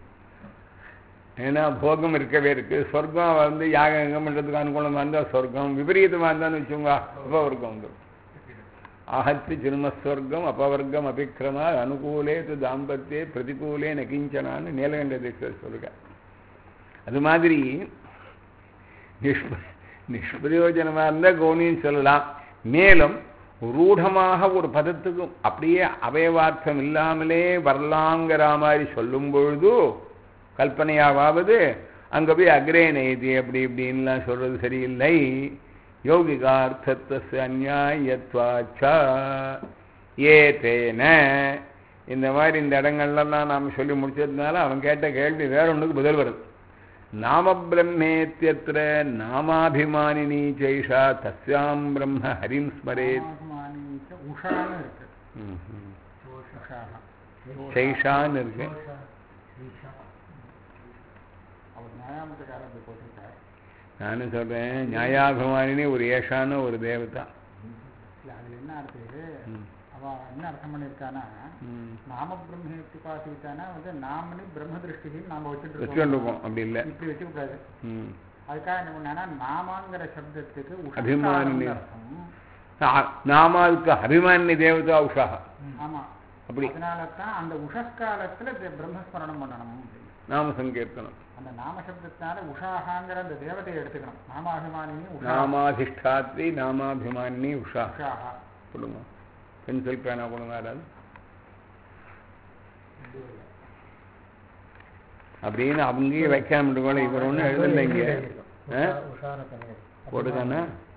[SPEAKER 1] ஏன்னா போகம் இருக்கவே இருக்கு சொர்க்கம் வந்து யாகம் எங்கம் பண்ணுறதுக்கு அனுகூலமாக இருந்தால் சொர்க்கம் விபரீதமாக இருந்தான்னு வச்சுக்கோங்க அபவர்க்கம் வந்துடும் ஆஹத்து ஜென்மஸ்வர்க்கம் அபவர்க்கம் அபிக்கிரமா அனுகூலே து தாம்பத்தியே பிரதிகூலே நகிஞ்சனான்னு நீலகண்ட தீட்சர் சொல்லுங்க அது மாதிரி நிஷ்ப நிஷ்பிரயோஜனமாக இருந்தால் கௌனின்னு சொல்லலாம் மேலும் ரூಢமாக ஒரு பதத்துக்கு அப்படியே அவயவார்த்தம் இல்லாமலே வரலாங்கிற மாதிரி சொல்லும் பொழுது கல்பனையாவது அங்கே போய் அக்ரே நெய்தி அப்படி இப்படின்லாம் சொல்றது சரியில்லை யோகிகார்த்தத்வஸ் அந்நியாயத்வாச்சா ஏ தேன இந்த மாதிரி இந்த இடங்கள்லாம் நாம் சொல்லி முடிச்சதுனால அவன் கேட்ட கேள்வி வேற ஒன்றுக்கு பதில் வருது நாம பிரம்மேத்தியத்திர நாமாபிமானினி ஜெய்ஷா தஸ்யாம் பிரம்ம ஹரிம் ஸ்மரேத்
[SPEAKER 2] நாமாபிமானிச்ச உஷான்னு இருக்கு
[SPEAKER 1] ம்ஹும்.
[SPEAKER 2] உஷாக
[SPEAKER 1] ஜெய்ஷான்னு இருக்கு
[SPEAKER 2] அவர் நியாயாமத்துக்காரர் அப்படி போட்டிருக்கார்
[SPEAKER 1] நானும் சொல்றேன் நியாயாபிமானினி ஒரு ஏஷான்னு ஒரு தேவதா
[SPEAKER 2] இல்லை அதில் என்ன அர்த்தம் இது
[SPEAKER 1] ம்.
[SPEAKER 2] அவ என்ன அர்த்தம் பண்ணியிருக்கானா
[SPEAKER 1] ம்.
[SPEAKER 2] நாம பிரம்மேத்தி பாசித்தானா வந்து நாமனி பிரம்ம திருஷ்டின்னு நாம வச்சுட்டு
[SPEAKER 1] வச்சுட்டு இருக்கோம் அப்படி இல்லை
[SPEAKER 2] இப்படி வச்சுக்க கூடாது
[SPEAKER 1] ம்.
[SPEAKER 2] அதுக்காக என்ன பண்ணா நாமாங்கிற சப்தத்துக்கு
[SPEAKER 1] அபிமானினி.
[SPEAKER 2] உஷஸ்காரம்னு அர்த்தம்
[SPEAKER 1] நா- நாமாவுக்கு அபிமானி தேவதா உஷாக
[SPEAKER 2] ஆமா
[SPEAKER 1] அப்படி
[SPEAKER 2] அதனால தான் அந்த உஷஸ்காலத்துல தே- பிரம்மஸ்மரணம் பண்ணணும் அப்படின்னு.
[SPEAKER 1] நாம சங்கீர்த்தனம்
[SPEAKER 2] அந்த நாம சப்தத்தினால உஷாகாங்கிற அந்த தேவதையை எடுத்துக்கணும் நாமாபிமானினி உஷா
[SPEAKER 1] நாமாதிஷ்டாத்ரி நாமாபிமானினி உஷா
[SPEAKER 2] உஷாகா
[SPEAKER 1] கொடுங்க பென்சில் பேனா கொடுங்க யாராவது அப்படின்னு அங்கேயே வைக்காம கூட இவர் ஒன்றும் எழுதலைங்க ஆ? போடுதானே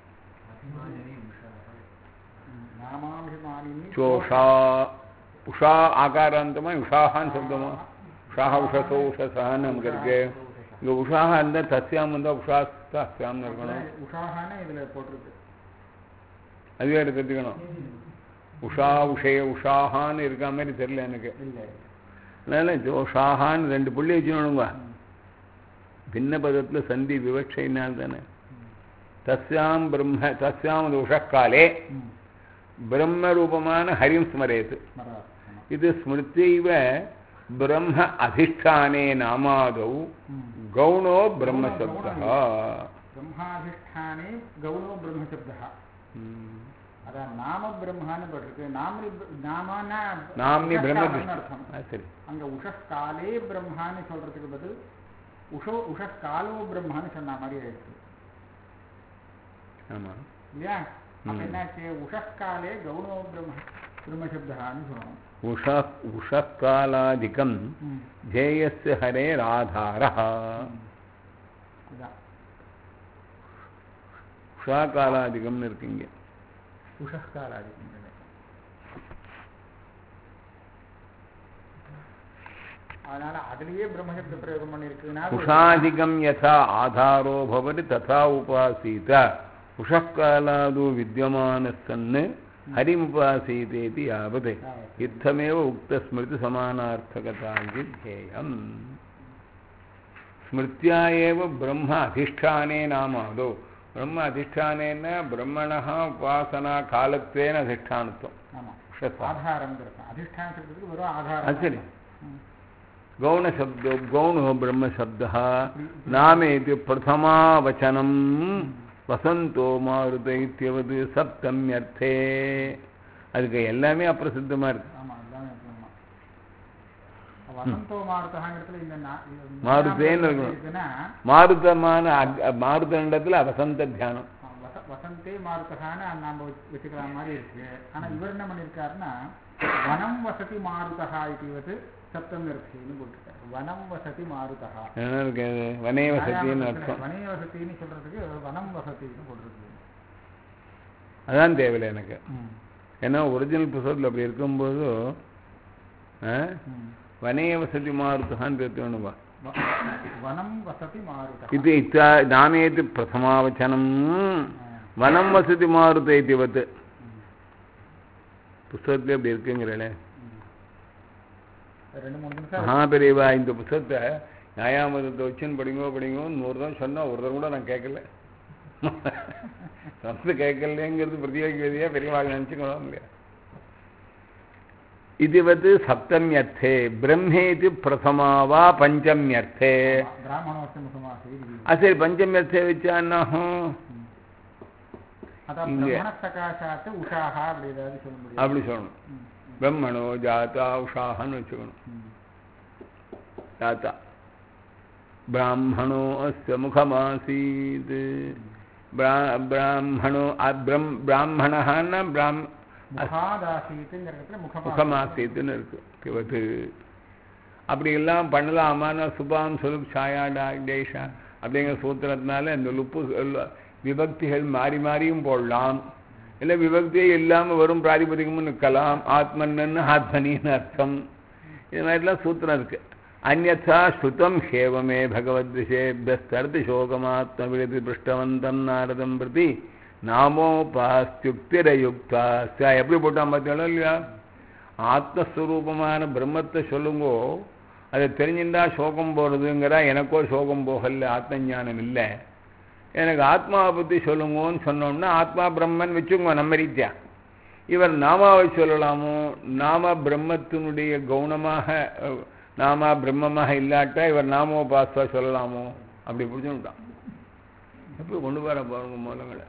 [SPEAKER 2] நாமாபிமானினி
[SPEAKER 1] சோஷா உஷா ஆகாராந்தமா உஷாகான்னு சொல்லுமா உஷாக உஷசோ உஷசான்னு நமக்கு இருக்கு இங்க உஷாக இருந்தால் தஸ்யாம் இருந்தால் உஷா தஸ்யாம்னு இருக்கணும்
[SPEAKER 2] உஷாகான்னு இதுல போட்டிருக்கு
[SPEAKER 1] அதுவே எடுத்துக்கணும் உஷா உஷே உஷாகான்னு இருக்க மாதிரி தெரியல எனக்கு
[SPEAKER 2] இல்லை
[SPEAKER 1] அதனால ஜோஷாகான்னு ரெண்டு புள்ளி வச்சுக்கணுங்க பின்ன பதத்தில் சந்தி விவக்ஷைனால் தானே தஸ்யாம் பிரம்ம தஸ்யாம் அது உஷக்காலே
[SPEAKER 2] ம்.
[SPEAKER 1] பிரம்ம ரூபமான ஹரிம் ஸ்மரேத்
[SPEAKER 2] ஸ்மராத். ஆமா.
[SPEAKER 1] இது ஸ்மிருத்தைவ பிரம்ம அதிஷ்டானே நாமாதௌ
[SPEAKER 2] ம்.
[SPEAKER 1] கௌணோ பிரம்மசப்தா
[SPEAKER 2] பிரம்மாதிஷ்டானே கௌரவ பிரம்மசப்தா அதான் நாம பிரம்மான்னு போட்டிருக்கு நாமி நாமானா
[SPEAKER 1] நாம்னி பிரம்ம
[SPEAKER 2] உஷஸ்காலம்னு அர்த்தம்
[SPEAKER 1] ஆ, சரி
[SPEAKER 2] அங்க உஷஸ்காலே பிரம்மான்னு சொல்றதுக்கு பதில் உஷோ உஷஸ்காலோ பிரம்மான்னு சொன்ன மாதிரி ஆயிடுச்சு
[SPEAKER 1] ஆமாம்
[SPEAKER 2] இல்லையா அப்ப
[SPEAKER 1] ம்.
[SPEAKER 2] என்னாச்சு உஷஸ்காலே கௌரவ பிரம்ம பிரம்மசப்தான்னு சொல்லணும்
[SPEAKER 1] உஷ உஷக்காலாதிக்கம்
[SPEAKER 2] ம்.
[SPEAKER 1] ஜேயஸ்ய ஹரேராதாரா
[SPEAKER 2] அதான்
[SPEAKER 1] உஷாகாலாதிகம்னு இருக்குங்க
[SPEAKER 2] உஷஸ்காலாதி அதனால அதுலயே பிரம்மசப்த பிரயோகம் பண்ணிருக்குன்னா
[SPEAKER 1] உஷாதிகம் யதா ஆதாரோ பவதி ததா உபாசீத உஷக்காலாது வித்தியமானசன்னு ஹரிமுபாசீதேதி யாவத் இத்தமேவ உக்தஸ்மிருதி சமானார்த்தகதா இது ध्येयम् ஸ்மிருத்யா ஏவ பிரம்ம அதிஷ்டானே நாமாதோ பிரம்ம அதிஷ்டானேன பிரம்மணः உபாசனா காலத்வேன அதிஷ்டானத்துவம்
[SPEAKER 2] ஆமா
[SPEAKER 1] உஷசா
[SPEAKER 2] ஆதாரம் இருக்கும் அதிஷ்டான சப்தத்துக்கு வெறும் ஆதாரம்
[SPEAKER 1] அது சரி
[SPEAKER 2] ம்.
[SPEAKER 1] गौणशब्दो गौणो ब्रह्मशब्दः नामेति प्रथमावचनं வசந்தோ மாருத இத்தியவது சப்தமியர்த்தே அதுக்கு எல்லாமே அப்பிரசித்தமா இருக்கு
[SPEAKER 2] ஆமா எல்லாமே அப்படிமா வசந்தோ மாருதகாங்கிறதுல இந்த நா- இந்த
[SPEAKER 1] மாருதேன்னு
[SPEAKER 2] நாம
[SPEAKER 1] இருக்கணும்.
[SPEAKER 2] இருக்குன்னா,
[SPEAKER 1] மாருதமான அக்- மாருதண்டத்துல அவசந்த தியானம்
[SPEAKER 2] ஆ, வச- வசந்தே மாருதகான்னு நாம வச்சு- வச்சுக்கிற மாதிரி இருக்கு ஆனா இவர் என்ன பண்ணிருக்காருன்னா வனம் வசதி மாருதகா இது சப்தம் இருக்குன்னு போட்டிருக்காரு வனம் வசதி மாருதகா
[SPEAKER 1] என்ன இருக்கு அது? வனே வசதின்னு அர்த்தம்
[SPEAKER 2] வனே வசதின்னு சொல்றதுக்கு வனம் வசதின்னு போட்டிருக்கு
[SPEAKER 1] அதான் தேவையில்லை எனக்கு
[SPEAKER 2] ம்.
[SPEAKER 1] ஏன்னா ஒரிஜினல் புத்தகத்தில் அப்படி இருக்கும்போது ஆ,
[SPEAKER 2] ம்.
[SPEAKER 1] வனே வசதி மாருதான்னு பேர்த்தோணுவா
[SPEAKER 2] வ- வனம் வசதி மாருதகா
[SPEAKER 1] இது இத்தா நாமேதி பிரதமாவச்சனம் வனம் வசதி மாருத இதுவத்து புஸ்தகத்துல அப்படி இருக்குங்கிறே
[SPEAKER 2] ரெண்டு மூணு நிமிஷம்
[SPEAKER 1] மகாபெரிவா இந்த புஸ்தகத்தை நியாயாமதத்தை வச்சுன்னு படிங்கோ படிங்கோ நூறு தான் சொன்னா ஒரு தடவை கூட நான் கேட்கல வந்து கேட்கலங்கிறது பிரதியோகிவதியா பெரியவாக நினச்சிக்கணும் இல்லையா இதுவது சப்தமியர்த்தே பிரம்மேதி பிரதமாவா பஞ்சமியர்த்தே
[SPEAKER 2] பிராமணோஸ்ய முகமாசி
[SPEAKER 1] அது சரி பஞ்சமியர்த்தே வச்சா என்னாகும்
[SPEAKER 2] அதான்
[SPEAKER 1] இங்க.
[SPEAKER 2] பிரம்மண சகாசாத்து உஷாஹா அப்படி ஏதாவது சொல்ல முடியும்
[SPEAKER 1] அப்படி சொல்லணும்
[SPEAKER 2] ம்.
[SPEAKER 1] பிரம்மணோ ஜாதா உஷாகன்னு வச்சுக்கணும்
[SPEAKER 2] ம்.
[SPEAKER 1] ஜாதா பிராமணோ அஸ்ய முகமாசீத் பிரா- பிராமணோ அ- பிரம் பிராமணஹான்னா பிராம்
[SPEAKER 2] முகாதாசீத்துங்கிற இடத்துல முகமா
[SPEAKER 1] முகமாசீத்துன்னு இருக்கு பிவத்து அப்படி எல்லாம் பண்ணலாமான்னா சுபாம் சுலுப் சாயா டா டேஷா அப்படிங்கிற சூத்திரத்தினால இந்த லுப்பு எல்லாம் விபக்திகள் மாறி மாறியும் போடலாம் இல்லை விபக்தியே இல்லாமல் வெறும் பிராதிபதிகமும் நிற்கலாம் ஆத்மன்னு ஆத்மனின்னு அர்த்தம் இது மாதிரிலாம் சூத்திரம் இருக்கு அந்யதா ஸ்ருதம் ஹேவமே பகவத் விஷேபியஸ்தர்த்தி சோகமாத்ம விடுதி பிருஷ்டவந்தம் நாரதம் பிரதி நாமோபாஸ்துக்திரயுக்தா எப்படி போட்டான் பார்த்தீங்களா இல்லையா ஆத்மஸ்வரூபமான பிரம்மத்தை சொல்லுங்கோ அதை தெரிஞ்சுட்டா சோகம் போகிறதுங்கிறா எனக்கோ சோகம் போகல ஆத்ம ஞானம் இல்லை எனக்கு ஆத்மாவை பற்றி சொல்லுங்கன்னு சொன்னோம்னா ஆத்மா பிரம்மன் வச்சுக்கோங்க நம்ம ரீதியா இவர் நாமாவை சொல்லலாமோ நாம பிரம்மத்தினுடைய கவுனமாக அஹ், நாமா பிரம்மமாக இல்லாட்டா இவர் நாமோபாஸ்வா சொல்லலாமோ அப்படி புரிஞ்சுட்டான் எப்படி கொண்டு வர பாருங்க மூலங்களை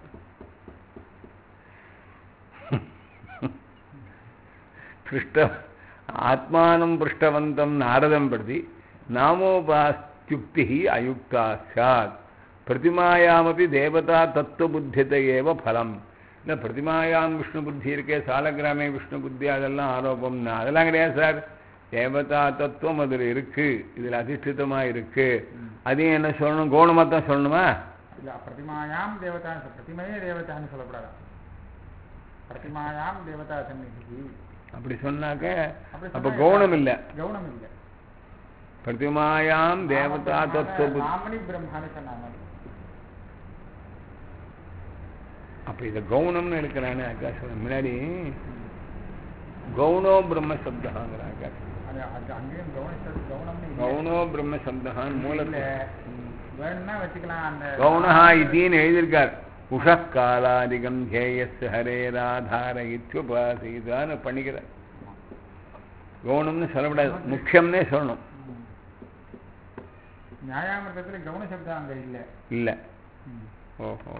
[SPEAKER 1] पृष्ट आत्मानं पृष्टवन्तं नारदं प्रति नामोपास्त्युक्तिः अयुक्ता स्यात् प्रतिमायामपि देवता तत्त्वबुद्धित एव फலம் இல்லை பிரதிமாயாம் விஷ்ணு புத்தி இருக்கே சாலக்கிராமே விஷ்ணு புத்தி அதெல்லாம் ஆரோபம்னா அதெல்லாம் கிடையாது சார் தேவதா தத்துவம் அதில் இருக்கு இதில் அதிஷ்டிதமாக இருக்கு அதையும் என்ன சொல்லணும் கௌணமாக தான் சொல்லணுமா
[SPEAKER 2] இல்ல பிரதிமாயாம் தேவதான்னு சொல்ல பிரதிமையே தேவதான்னு சொல்லக்கூடாது பிரதிமாயாம் தேவதா சந்நிதி
[SPEAKER 1] அப்படி சொன்னாக்க
[SPEAKER 2] அப்படி
[SPEAKER 1] அப்போ
[SPEAKER 2] சொன்னா
[SPEAKER 1] கௌணம் இல்லை
[SPEAKER 2] கவுனம் இல்லை
[SPEAKER 1] பிரதிமாயாம் தேவதா தத்துவ புத்தி
[SPEAKER 2] நாமனி பிரம்மான்னு சொன்ன மாதிரி
[SPEAKER 1] அப்போ இதை கவுனம்னு எடுக்கிறானே ஆகாசம் முன்னாடி கவுனோ பிரம்ம சப்தகாங்கிற ஆகாசம்
[SPEAKER 2] அது அது அங்கேயும் கவனிச்சது கவனம்னு இல்லை.
[SPEAKER 1] கவுனோ பிரம்ம சப்தகான்
[SPEAKER 2] இல்ல
[SPEAKER 1] மூலத்தில்
[SPEAKER 2] வேணும்னா வச்சுக்கலாம் அந்த
[SPEAKER 1] கவுனஹா இத்தின்னு எழுதியிருக்கார் உஷக்காலாதிகம் ஹேயஸ் ஹரேராதார இத்யுபாசிதான்னு பண்ணிக்கிறார் கவுனம்னு சொல்லக்கூடாது முக்கியம்னே சொல்லணும்
[SPEAKER 2] ம். நியாயாமிரதத்துல கவன சப்தம் அங்க இல்ல
[SPEAKER 1] இல்லை
[SPEAKER 2] ம்.
[SPEAKER 1] ஓஹோ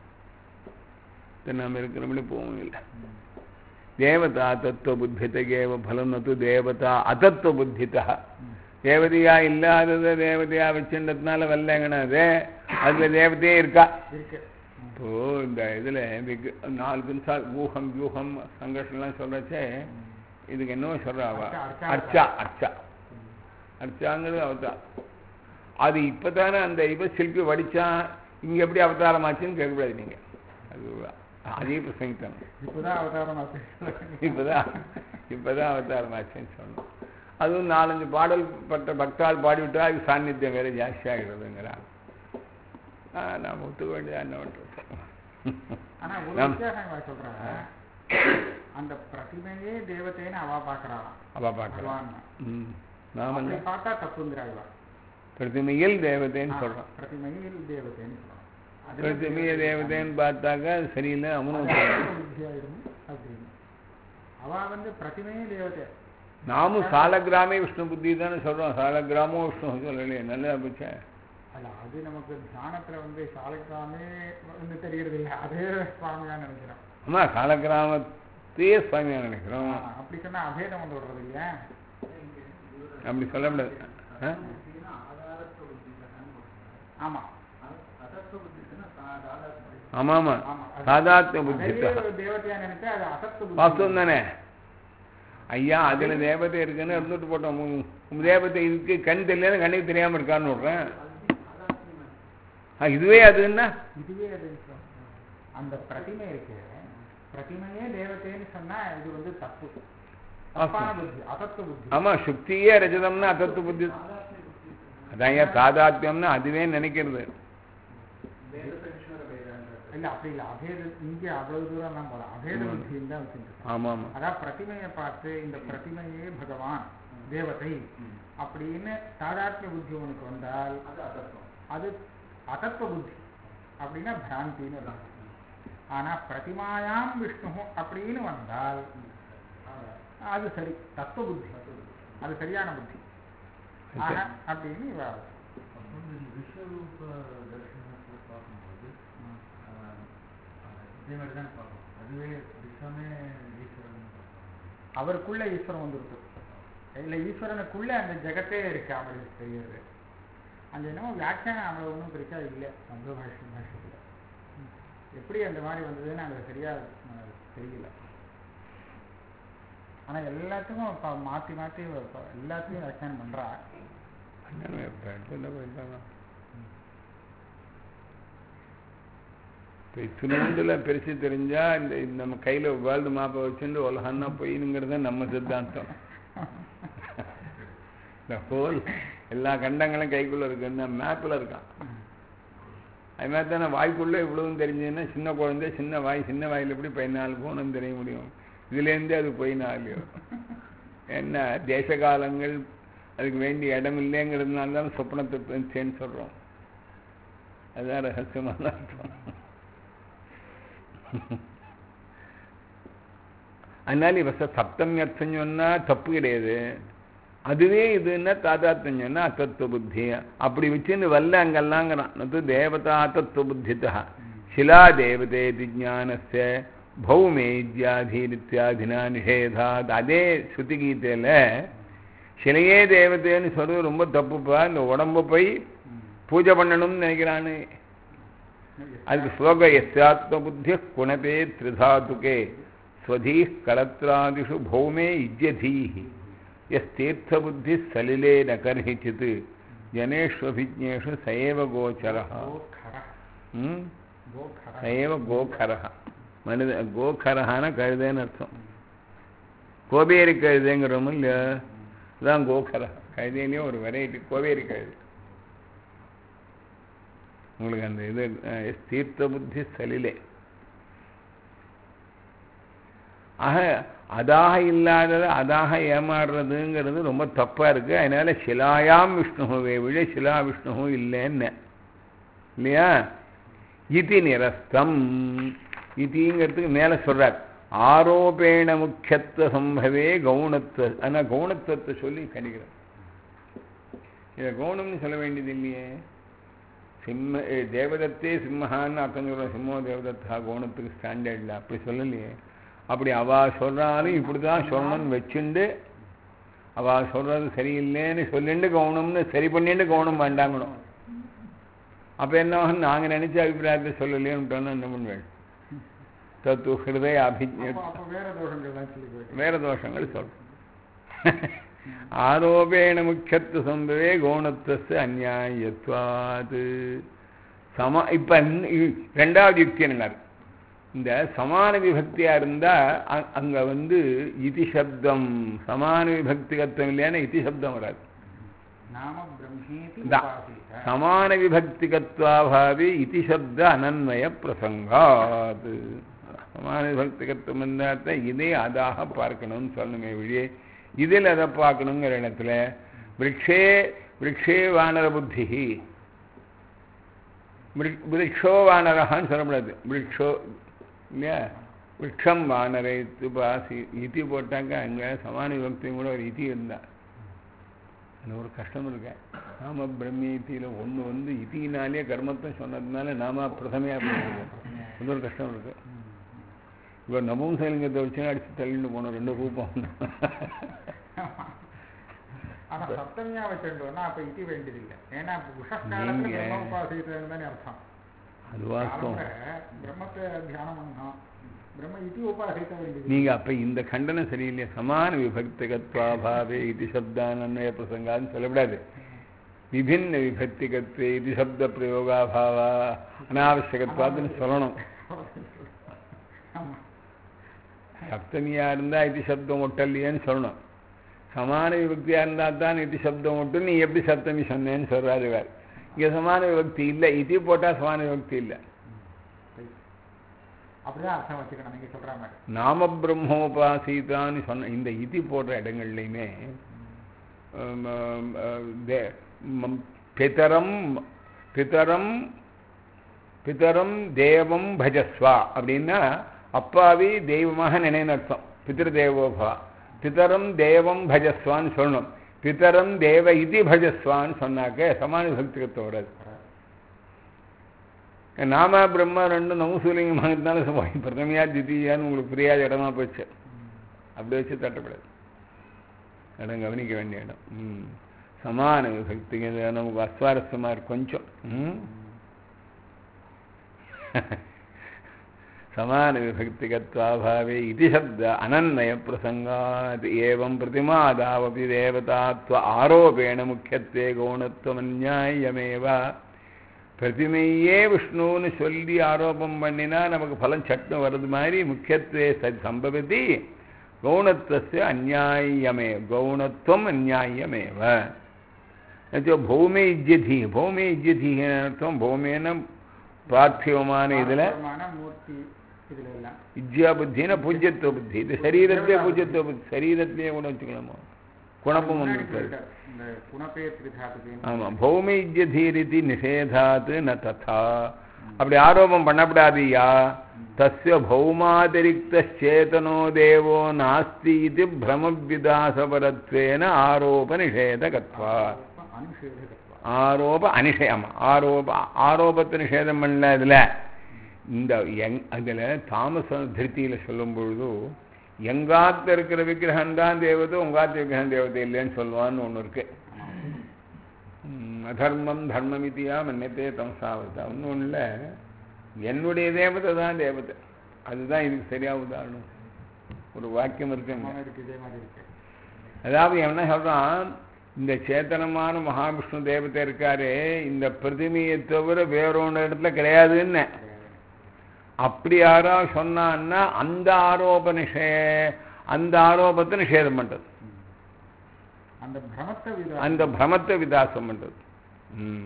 [SPEAKER 1] நம்ம இருக்கிறபடி போகவும் இல்லை
[SPEAKER 2] ம்.
[SPEAKER 1] தேவதா தத்துவ புத்தித்தகேவ பலம் நது தேவதா அதத்துவ புத்திதா
[SPEAKER 2] ம்.
[SPEAKER 1] தேவதையா இல்லாததை தேவதையா வச்சுன்றதுனால வரலங்கனது அதுல தேவதையே இருக்கா
[SPEAKER 2] இருக்கு ம்.
[SPEAKER 1] இப்போ இந்த இதுல விக்- நாலு நிமிஷம் ஊகம் வியூகம் சங்கர்ஷன்லாம் சொல்றச்சே இதுக்கு என்னவோ சொல்றாவா
[SPEAKER 2] அர்ச்சா,
[SPEAKER 1] அர்ச்சா அர்ச்சா அர்ச்சாங்கிறது அவதார் அது இப்பதானே அந்த இவ சில்பி வடிச்சான் இங்க எப்படி அவதாரம் ஆச்சுன்னு கேட்கக்கூடாது நீங்க அது அதே பிரசங்கித்தாங்க
[SPEAKER 2] இப்பதான் அவதாரம் ஆச்சு.
[SPEAKER 1] இப்பதான் இப்பதான் அவதாரம் ஆச்சுன்னு சொன்னோம் அதுவும் நாலஞ்சு பாடல் பட்ட பக்தால் பாடிவிட்டா அது சாநித்தியம் வேற ஜாஸ்தி ஆகிடுதுங்கிறான் நான் ஒத்துக்க வேண்டிய என்ன பண்றது
[SPEAKER 2] ஆனா ஒரு
[SPEAKER 1] நம்-
[SPEAKER 2] வித்தியாசம் இவ சொல்றாங்க அந்த பிரதிமையே தேவதைன்னு அவ பாக்குறாளாம்
[SPEAKER 1] அவ பார்க்கலாம்
[SPEAKER 2] பகவான்
[SPEAKER 1] ம் நாம
[SPEAKER 2] அப்படி பார்த்தா தப்புங்கிறா இவ
[SPEAKER 1] பிரதிமையில் தேவதைன்னு
[SPEAKER 2] ஆ,
[SPEAKER 1] சொல்றோம்
[SPEAKER 2] பிரதிமையில் தேவதைன்னு சொல்றோம் அதுல
[SPEAKER 1] பிரதிமைய தேவதைன்னு பார்த்தாக்கா அது சரியில்லை அவனும்
[SPEAKER 2] அது
[SPEAKER 1] ஒத்துக்கணும்.
[SPEAKER 2] புத்தியாயிடும் அப்படின்னு அவ வந்து பிரதிமையே தேவதை
[SPEAKER 1] நாமும் சாலக்கிராமே விஷ்ணு புத்தி தானே சொல்றோம் சாலக்கிராமோ விஷ்ணு சொல்லலையே நல்லா போச்சே
[SPEAKER 2] அல்ல அது நமக்கு தியானத்துல வந்து சாலக்காமே வந்து தெரியறது இல்லை அதே சுவாமியா நினைக்கிறோம்
[SPEAKER 1] ஆமா காலக்கிராமத்தையே சுவாமியா நினைக்கிறோம்
[SPEAKER 2] ஆ, அப்படி சொன்னா அபேதம் வந்து விடுறது இல்லையா
[SPEAKER 1] அப்படி சொல்லக்கூடாது ஆ?
[SPEAKER 2] ஆமா
[SPEAKER 1] ஆமா ஆமா
[SPEAKER 2] ஆமா அது-
[SPEAKER 1] சாதாத்ய புத்தித்தா
[SPEAKER 2] அதையே தேவதையா நினைச்சா அது அசத்து புத்தி.
[SPEAKER 1] வாஸ்தவம் தானே ஐயா அதுல தேவதை இருக்குன்னு இருந்துட்டு போட்டோம் உம், உம் தேவதை இதுக்கு கண் தெரியல கண்ணுக்கு தெரியாம இருக்கான்னு விடுறேன் ஆ, இதுவே அதுன்னா
[SPEAKER 2] இதுவே அது அந்த பிரதிமை இருக்கு பிரதிமையே தேவதைன்னு சொன்னா இது வந்து தப்பு தப்பான புத்தி அசத்து புத்தி
[SPEAKER 1] ஆமா சுக்தியே ரஜதம்னா அத்தத்து புத்தி அதான் ஏன் தாதாத்யம்னா அதுவே நினைக்கிறது
[SPEAKER 2] இல்ல அப்படி இல்ல அபேத இங்க அவ்வளவு தூரம் தான் போல அபேத புத்தின்னு தான் வச்சுருக்கோம்
[SPEAKER 1] ஆமா ஆமா
[SPEAKER 2] அதான் பிரதிமையை பார்த்து இந்த பிரதிமையே பகவான் தேவதை அப்படின்னு தாதாத்மிய புத்தி உனக்கு வந்தால் அது அதத்வ புத்தி அப்படின்னா பிராந்தின்னு அர்த்தம். ஆனா பிரதிமாயாம் விஷ்ணு அப்படின்னு வந்தால் அது சரி தத்துவ புத்தி அது சரியான புத்தி ஆக அப்படின்னு இவ
[SPEAKER 3] விஸ்வரூப தரிசனத்தை பார்க்கும்போது ஆஹ், இதே மாதிரி தான் பார்க்கணும் அதுவே விஸ்வமே ஈஸ்வரன் பார்க்கணும்
[SPEAKER 2] அவருக்குள்ள ஈஸ்வரன் வந்துருக்கு இல்ல ஈஸ்வரனுக்குள்ள அந்த ஜெகத்தே இருக்கு அவருக்கு தெரியுது அங்க என்னமோ வியாக்கியானம் அவ்வளவு ஒன்றும் பெருசா இல்லை சப்த பாஷை பாஷையில் எப்படி அந்த மாதிரி வந்ததுன்னு அங்க சரியா அஹ், தெரியல ஆனா எல்லாத்துக்கும் இப்ப மாத்தி மாத்தி இப்ப எல்லாத்தையும் வியாக்கியானம் பண்றா
[SPEAKER 1] என்னன்னு இப்ப எடுத்துட்டு போயிட்டாங்க. இப்ப இத்தினூண்டுல பெருசு தெரிஞ்சா இந்த இந்த நம்ம கையில வேர்ல்டு மேப்பை வச்சுட்டு உலகன்னா போயினுங்கிறது நம்ம சித்தாந்தம் இந்த ஹோல் எல்லா கண்டங்களும் கைக்குள்ள இருக்குன்னா மேப்ல இருக்கான் அது மாதிரி தானே வாய்க்குள்ள இவ்வளவும் தெரிஞ்சதுன்னா சின்ன குழந்தை சின்ன வாய் சின்ன வாயில் எப்படி பதினாலு போகணும்னு தெரிய முடியும் இதுலேருந்தே அது பதினாலு என்ன தேசகாலங்கள் அதுக்கு வேண்டிய இடம் இல்லைங்கிறதுனால தான் சொப்னத்தை சேர்ந்து சொல்கிறோம் அதுதான் ரகசியமான அர்த்தம் அதனால இவ ச- சப்தமி அர்த்தம் சொன்னா தப்பு கிடையாது அதுவே இதுன்னா தாதாத்மியம் சொன்னா அத்தத்துவ புத்தி அப்படி வச்சுன்னு வரல அங்கெல்லாங்கிறான் நது தேவதா தத்துவ புத்திதா சிலா தேவதே ஞானஸ்ய பௌமேத்யாதீனித்யாதினா நிஷேதாத் அதே ஸ்ருதி கீதையில சிலையே தேவதைன்னு சொல்றது ரொம்ப தப்புப்பா இந்த உடம்ப போய் பூஜை பண்ணணும்னு நினைக்கிறானு அதுக்கு ஸ்லோக எஸ்யாத்ம புத்திய குணபே திரிதாதுகே ஸ்வதீ கலத்ராதிஷு பௌமே இஜ்யதீஹி எஸ்தீர்த்த புத்தி சலிலே ந கர்ஹிச்சித் ஜனேஷ்வபிஜேஷு சயவ கோச்சரः
[SPEAKER 2] கோகர
[SPEAKER 1] ம்
[SPEAKER 2] கோகர
[SPEAKER 1] சயவ கோகரः மனித கோகரஹான கழுதைன்னு அர்த்தம் கோபேரி கழுதைங்கிறோம் இல்லையா இதுதான் கோகர கழுதையிலேயே ஒரு வெரைட்டி கோவேரி கழுதை உங்களுக்கு அந்த இது அஹ், தீர்த்த புத்தி சலிலே ஆக அதாக இல்லாதது அதாக ஏமாறுறதுங்கிறது ரொம்ப தப்பா இருக்கு அதனால சிலாயாம் விஷ்ணுவே விழ சிலா விஷ்ணு இல்லைன்னு இல்லையா இதி நிரஸ்தம் இதிங்கிறதுக்கு மேல சொல்றார் ஆரோபேண முக்கியத்துவ சம்பவே கவுனத்துவ ஆனால் கவுனத்துவத்தை சொல்லி கணிக்கிறார் இதை கவுனம்னு சொல்ல வேண்டியது இல்லையே சிம்ம ஏ, தேவதத்தே சிம்மஹான்னு அர்த்தம் சொல்கிறோம் சிம்மோ தேவதத்தா கவுனத்துக்கு ஸ்டாண்டர்டில் அப்படி சொல்லலையே அப்படி அவா சொல்றாலும் இப்படி தான் சொல்லணும்னு வச்சுண்டு அவா சொல்றது சரியில்லைன்னு சொல்லிண்டு கவுனம்னு சரி பண்ணிட்டு கவுனம் வேண்டாங்கணும் அப்போ என்ன ஆகும் நாங்கள் நினைச்ச அபிப்பிராயத்தை சொல்லலையேன்னு என்ன பண்ணுவேன் தத்து ஹிருதய அபிஜ
[SPEAKER 2] அப்போ அப்போ வேற தோஷங்கள்லாம் சொல்லி போயிட்டு
[SPEAKER 1] வேற தோஷங்கள் சொல்றோம் ஆரோபேண முக்கியத்துவ சம்பவே கௌணத்துவ அந்நியாயத்வாது சம இப்ப இன்ன- இ- ரெண்டாவது யுக்தி என்ன இந்த சமான விபக்தியா இருந்தா அ- அங்க வந்து இதி சப்தம் சமான விபக்திகத்துவம் இல்லையானா இதி சப்தம் வராது
[SPEAKER 2] நாம பிரம்மேதி
[SPEAKER 1] தான்.
[SPEAKER 2] உபாசித
[SPEAKER 1] சமான விபக்திகத்வாபாவி இதி சப்த அனன்வய பிரசங்காத் சமான விபக்திகத்துவம் இருந்தாத்த இதே அதாக பார்க்கணும்னு சொல்லணுமே வழியே இதில் அதை பார்க்கணுங்கிற இடத்துல விரக்ஷே விரக்ஷே வானர புத்தி விரக்ஷோ வானரகான்னு சொல்லக்கூடாது விரக்ஷோ இல்லையா விரக்ஷம் வானரை பாசி இதி போட்டாக்க அங்கே சமான விபக்தியும் கூட ஒரு இதி இருந்தா அதில் ஒரு கஷ்டம் இருக்கு நாம பிரம்மீத்தியில் ஒன்று வந்து இத்தினாலே கர்மத்தை சொன்னதுனால நாம பிரதமையாக போயிருக்கு அது ஒரு கஷ்டம் இருக்கு இப்போ நபும்சலிங்கத்தை வச்சு அடிச்சு தள்ளிட்டு போனோம் ரெண்டு ரூபம்
[SPEAKER 2] ஆனா சப்தமியா வச்சுட்டோம்னா அப்ப இட்டி வேண்டியதில்லை ஏன்னா உஷக்காலத்துல
[SPEAKER 1] நீங்க-
[SPEAKER 2] பிரம்ம உபாசிக்கிறதுன்னு தானே அர்த்தம்
[SPEAKER 1] அது வாஸ்தவம்
[SPEAKER 2] காலத்துல பிரம்மத்தை தியானம் பண்ணணும் பிரம்ம இட்டி உபாசிக்க வேண்டியது
[SPEAKER 1] நீங்க அப்ப இந்த கண்டனம் சரியில்லையா சமான விபக்திகத்வாபாவே இது சப்தானன்வய பிரசங்கான்னு சொல்லக்கூடாது விபின்ன விபக்திகத்வே இது சப்த பிரயோகாபாவா அனாவசியகத்வாதுன்னு சொல்லணும்
[SPEAKER 2] ஆமா
[SPEAKER 1] சப்தமியா இருந்தா இது சப்தம் ஒட்டல்லையேன்னு சொல்லணும் சமான விபக்தியா இருந்தா தான் இது சப்தம் ஒட்டு நீ எப்படி சப்தமி சொன்னேன்னு சொல்றாரு வேறு இங்க சமான விபக்தி இல்லை இது போட்டா சமான விபக்தி இல்லை
[SPEAKER 2] அப்படிதான் அர்த்தம் வச்சுக்கணும் நீங்க சொல்ற மாதிரி
[SPEAKER 1] நாம பிரம்மோபாசீதான்னு சொன்ன இந்த இதி போடுற இடங்கள்லையுமே ஆம், ஆம், ஆ, தே- மம், பிதரம் பிதரம் பிதரம் தேவம் பஜஸ்வா அப்படின்னா அப்பாவி தெய்வமாக நினைன்னு அர்த்தம் பிதிரு தேவோபா பிதரம் தேவம் பஜஸ்வான்னு சொல்லணும் பிதரம் தேவ இது பஜஸ்வான்னு சொன்னாக்க சமான விபக்திகத்தை வராது நாம பிரம்ம ரெண்டு நமுசூலிங்கமாக இருந்தாலும் பிரதமையா தித்தியான்னு உங்களுக்கு புரியாத இடமா போச்சு அப்படி வச்சு தட்டப்படாது இடம் கவனிக்க வேண்டிய இடம் ம் சமான விபக்திங்க இது நமக்கு அஸ்வாரஸ்யமா இருக்கு கொஞ்சம் ம் சமான விபக்திகத்வாபாவே இது சப்த அனநய பிரசங்காத் ஏவம் பிரதிமாதாவபி தேவதாத்வ ஆரோபேண முக்கியத்துவே கௌணத்துவமன்யாயமேவா பிரதிமையே விஷ்ணுன்னு சொல்லி ஆரோபம் பண்ணினா நமக்கு பலன் சட்னு வருது மாதிரி முக்கியத்துவே சத் சம்பவதி கௌணத்துவस्य அந்நியாயமே கௌணத்துவம் அந்நியாயமேவ நச்சோ பௌமே இஜ்யதி பௌமே இஜ்யதி அர்த்தம் பௌமேன பார்த்திவமான இதில்
[SPEAKER 2] ஆத்மான மூர்த்தி இதுல எல்லாம்
[SPEAKER 1] வித்யா புத்தினா பூஜ்யத்துவ புத்தி இது சரீரத்திலே பூஜ்யத்துவ புத்தி சரீரத்திலேயே கூட வச்சுக்கலாமா குழப்பம் ஒன்று
[SPEAKER 2] முன்னாடி
[SPEAKER 1] இருக்காது
[SPEAKER 2] சொல்லிட்டார். இந்த குணப்பே திரிதாத்துக்கு
[SPEAKER 1] ஆமாம் பௌமைஜ்யதீரிதி நிஷேதாத்து ந ததா அப்படி ஆரோபம் பண்ணப்படாதியா தஸ்ய பௌமாதிரிக்தேதனோ தேவோ நாஸ்தி இது பிரமவிதாசபரத்வேன ஆரோப நிஷேதகத்வா
[SPEAKER 2] அனுஷேதகத்வா
[SPEAKER 1] ஆரோப அனிஷயம் ஆரோப ஆரோபத்தை நிஷேதம் பண்ணல இதில் இந்த எங் அதில் தாமச திருப்தியில் சொல்லும் பொழுது எங்காத்த இருக்கிற விக்கிரகம் தான் தேவதை உங்காத்த விக்கிரகம் தேவதை இல்லைன்னு சொல்லுவான்னு ஒன்று இருக்கு ம், அதர்மம் தர்மம் இத்தியா மன்னியத்தே தமசாவதா ஒன்றும் இல்லை என்னுடைய தேவதை தான் தேவதை அதுதான் இதுக்கு சரியா உதாரணம் ஒரு வாக்கியம் இருக்குங்க
[SPEAKER 2] ஆமா, இருக்கு இதே மாதிரி இருக்கு
[SPEAKER 1] அதாவது என்ன சொல்றான் இந்த சேத்தனமான மகாவிஷ்ணு தேவதை இருக்காரு இந்த பிரதிமையை தவிர வேறொன்று இடத்துல கிடையாதுன்னு அப்படி யாரா சொன்னான்னா அந்த ஆரோப நிஷே அந்த ஆரோபத்தை நிஷேதம் பண்றது
[SPEAKER 2] அந்த பிரமத்தை வித
[SPEAKER 1] அந்த பிரமத்தை விதாசம் பண்றது ம்.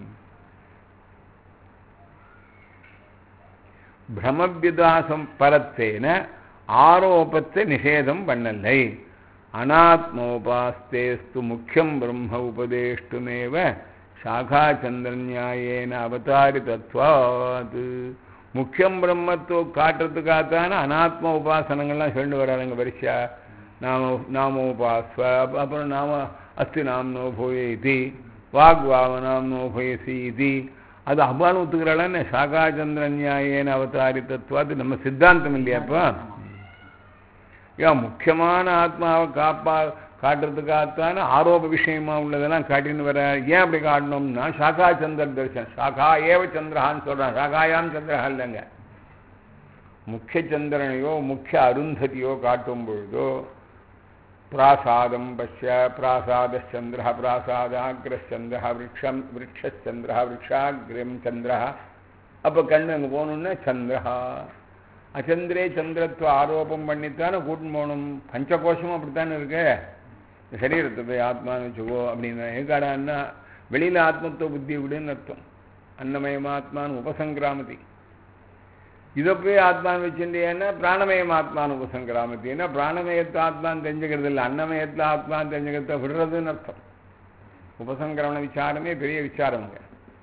[SPEAKER 1] பிரமவிதாசம் பரத்தேன ஆரோபத்தை நிஷேதம் பண்ணலை அனாத்மோபாஸ்தேஸ்து முக்கியம் பிரம்ம உபதேஷ்டுமேவ சாகாச்சந்திரநியாயேன அவதாரிதத்வாது முக்கியம் பிரம்மத்தை காட்டுறதுக்காகத்தான அனாத்ம உபாசனங்கள்லாம் சொல்லிட்டு வராங்க வரிசா நாம நாமோபாஸ்வ அப்ப- அப்புறம் நாம அஸ்தி நாம்னோ பூய இது வாக்வாவ நாம்னோ பூயசி இது அது அவ்வாறு ஒத்துக்கிறாளன்னு சாகாச்சந்திர நியாயேன அவதாரித்தத்வாது நம்ம சித்தாந்தம் இல்லையாப்பா ஏன் முக்கியமான ஆத்மாவை காப்பா காட்டுறதுக்காகத்தான ஆரோப விஷயமா உள்ளதெல்லாம் காட்டின்னு வர ஏன் அப்படி காட்டணும்னா சாகா சந்திர தரிசனம் சாகா ஏவ சந்திரஹான்னு சொல்றான் சாகாயாம் சந்திரஹா இல்லைங்க முக்கிய சந்திரனையோ முக்கிய அருந்ததியோ காட்டும் பொழுதோ பிராசாதம் பஷ்ய பிராசாதச்சந்திர பிராசாதாகிரச்சந்திர விரக்ஷம் விரக்ஷச்சந்திர விரக்ஷாகிரம் சந்திர அப்போ கண்ணு அங்கே போகணுன்னா சந்திரஹா அச்சந்திரே சந்திரத்துவ ஆரோபம் பண்ணித்தானே கூட்டின்னு போகணும் பஞ்சகோஷமும் அப்படித்தானே இருக்கு இந்த சரீரத்தை போய் ஆத்மான்னு வச்சுக்கோ அப்படின்னு ஏகாடான்னா வெளியில் ஆத்மத்துவ புத்தி விடுன்னு அர்த்தம் அன்னமயம் ஆத்மான்னு உபசங்கிராமதி இதை போய் ஆத்மான்னு வச்சுட்டேன்னா பிராணமயம் ஆத்மான்னு உபசங்கிராமதி ஏன்னா பிராணமயத்தை ஆத்மான்னு தெரிஞ்சுக்கிறது இல்லை அன்னமயத்தில் ஆத்மான்னு தெரிஞ்சுக்கிறத விடுறதுன்னு அர்த்தம் உபசங்கிரமண விசாரமே பெரிய விசாரம்ங்க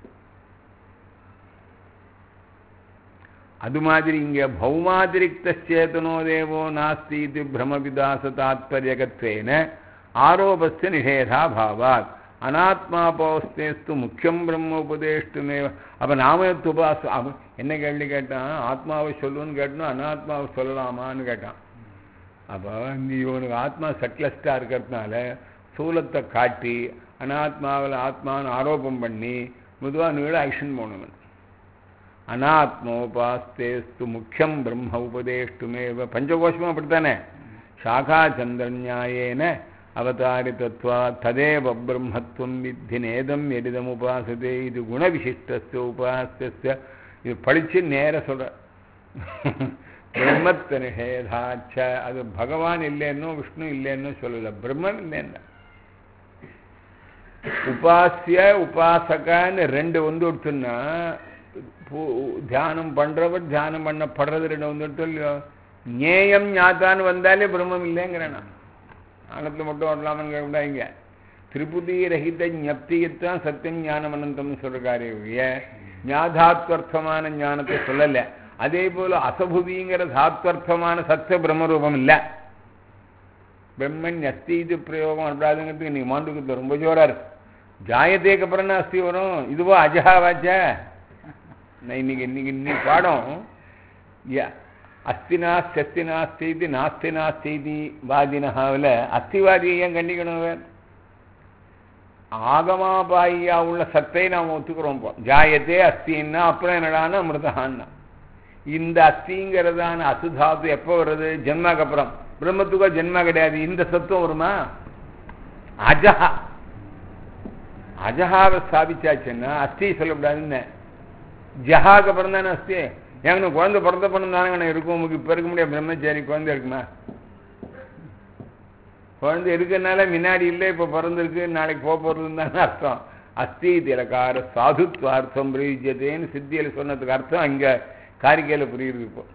[SPEAKER 1] அது மாதிரி இங்க பௌமாதிரிக்தேதனோ தேவோ நாஸ்தி இது பிரமவிதாச தாத்பரியகத்வேன ஆரோபஸ்ய நிஷேதா பாவாத் அனாத்மாபவஸ்தேஸ்து முக்கியம் பிரம்ம உபதேஷ்டுமே அப்போ நாம துபாசு அவன் என்ன கேள்வி கேட்டான் ஆத்மாவை சொல்லுன்னு கேட்டணும் அனாத்மாவை சொல்லலாமான்னு கேட்டான் அப்போ நீ இவனுக்கு ஆத்மா சட்லஸ்டாக இருக்கிறதுனால சூலத்தை காட்டி அனாத்மாவில் ஆத்மான்னு ஆரோபம் பண்ணி மெதுவாக நீள ஆக்ஷன் போகணும் அனாத்மோபாஸ்தேஸ்து முக்கியம் பிரம்ம உபதேஷ்டுமேவ பஞ்சகோஷமும் அப்படித்தானே சாகா சந்திரநியாயேன அவதாரிதத்வா ததேவ பிரம்மத்துவம் வித்தி நேதம் எரிதம் உபாசதே இது குணவிசிஷ்டஸ்ய உபாசஸ்ய இது படித்து நேர சொல்ற பிரம்மத்த நிஷேதாச்ச அது பகவான் இல்லைன்னோ விஷ்ணு இல்லைன்னோ சொல்லல பிரம்மம் இல்லைன்னா உபாசிய உபாசகன்னு ரெண்டு வந்து விட்டுன்னா தியானம் பண்றவர் தியானம் பண்ணப்படுறது ரெண்டு வந்துட்டு இல்லையோ ஞேயம் ஞாத்தான்னு வந்தாலே பிரம்மம் இல்லைங்கிறேன் நான் ஞானத்தில் மட்டும் வரலாமன்னு கேட்டாங்க திரிபுதி ரஹித ஞப்தியத்தான் சத்தியம் ஞானம் அனந்தம்னு சொல்றாரு ஞாதாத்வர்த்தமான ஞானத்தை சொல்லலை அதே போல அசபுதிங்கிற தாத்வர்த்தமான சத்திய பிரம்மரூபம் இல்லை பிரம்மன் அஸ்தி இது பிரயோகம் அனுப்படாதுங்கிறதுக்கு நீ மாண்டுக்கு ரொம்ப ஜோரா இருக்கு ஜாயத்தேக்கு அப்புறம் தான் அஸ்தி வரும் இதுவோ அஜகாவாச்சா நான் இன்னைக்கு இன்னைக்கு இன்னைக்கு பாடம் அஸ்தி நாஸ்தி அஸ்தி நாஸ்தி இது நாஸ்தி நாஸ்தி இது வாதினஹாவில் அஸ்திவாதியை ஏன் கண்டிக்கணும் ஆகமாபாயியா உள்ள சத்தை நாம் ஒத்துக்கிறோம் இப்போ ஜாயத்தே அஸ்தின்னா அப்புறம் என்னடான்னு அமிர்தஹான்னா இந்த அஸ்திங்கிறதான அசுதாத்து எப்போ வருது ஜென்மாக்கு அப்புறம் பிரம்மத்துக்கோ ஜென்மா கிடையாது இந்த சத்துவம் வருமா அஜஹா அஜஹாவை ஸ்தாபிச்சாச்சுன்னா அஸ்தி சொல்லக்கூடாதுன்னு ஜஹாக்கு அப்புறம் தானே அஸ்தி ஏங்க குழந்தை பிறந்த பண்ணு தானே இருக்கும் உங்களுக்கு இப்போ இருக்க முடியாது பிரம்மச்சாரி குழந்தை இருக்குமா குழந்தை இருக்கனால முன்னாடி இல்லை இப்போ பிறந்திருக்கு நாளைக்கு போக போகிறதுன்னு தானே அர்த்தம் அஸ்தி திலக்கார சாதுத்வார்த்தம் பிரயுஜத்தேன்னு சித்தியில் சொன்னதுக்கு அர்த்தம் அங்கே காரிக்கையில் புரியுது இப்போ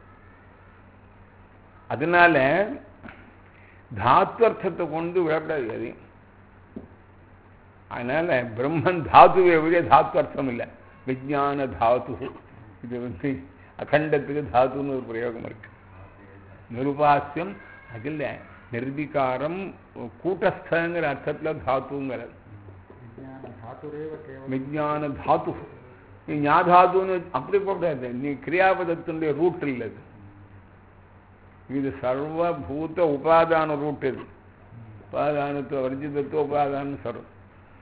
[SPEAKER 1] அதனால தாத்வர்த்தத்தை கொண்டு விடக்கூடாது எதையும் அதனால பிரம்மன் தாத்துவே ஒழிய தாத்வர்த்தம் இல்லை விஜான தாத்து இது வந்து அகண்டத்துக்கு தாத்துன்னு ஒரு பிரயோகம் இருக்கு நிருபாசியம் அதில் நிர்விகாரம் கூட்டஸ்தங்கிற அர்த்தத்தில் தாத்துங்கிறது விஜான தாத்து நீ ஞாதாதுன்னு அப்படி போடாது நீ கிரியாபதத்தினுடைய ரூட் இல்லை இது இது சர்வபூத உபாதான ரூட் இது உபாதானத்துவ வர்ஜிதத்துவ உபாதானம் சர்வம்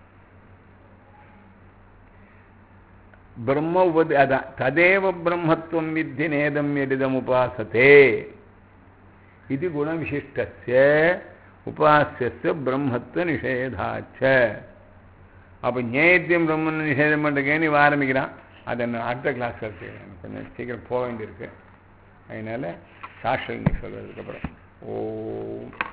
[SPEAKER 1] பிரம்ம உபதி அதான் ததேவ பிரம்மத்துவம் வித்தி நேதம் எரிதம் உபாசத்தே இது குணவிசிஷ்டஸ்ய உபாசிய பிரம்மத்துவ நிஷேதாச்ச அப்போ ஞேயத்தையும் பிரம்மன் நிஷேதம் பண்ணுறேன்னு இவன் ஆரம்பிக்கிறான் அதை நான் அடுத்த கிளாஸ் செய்யணும் கொஞ்சம் சீக்கிரம் போக வேண்டியிருக்கு அதனால சாஸ்திரம் சொல்றதுக்கப்புறம் ஓ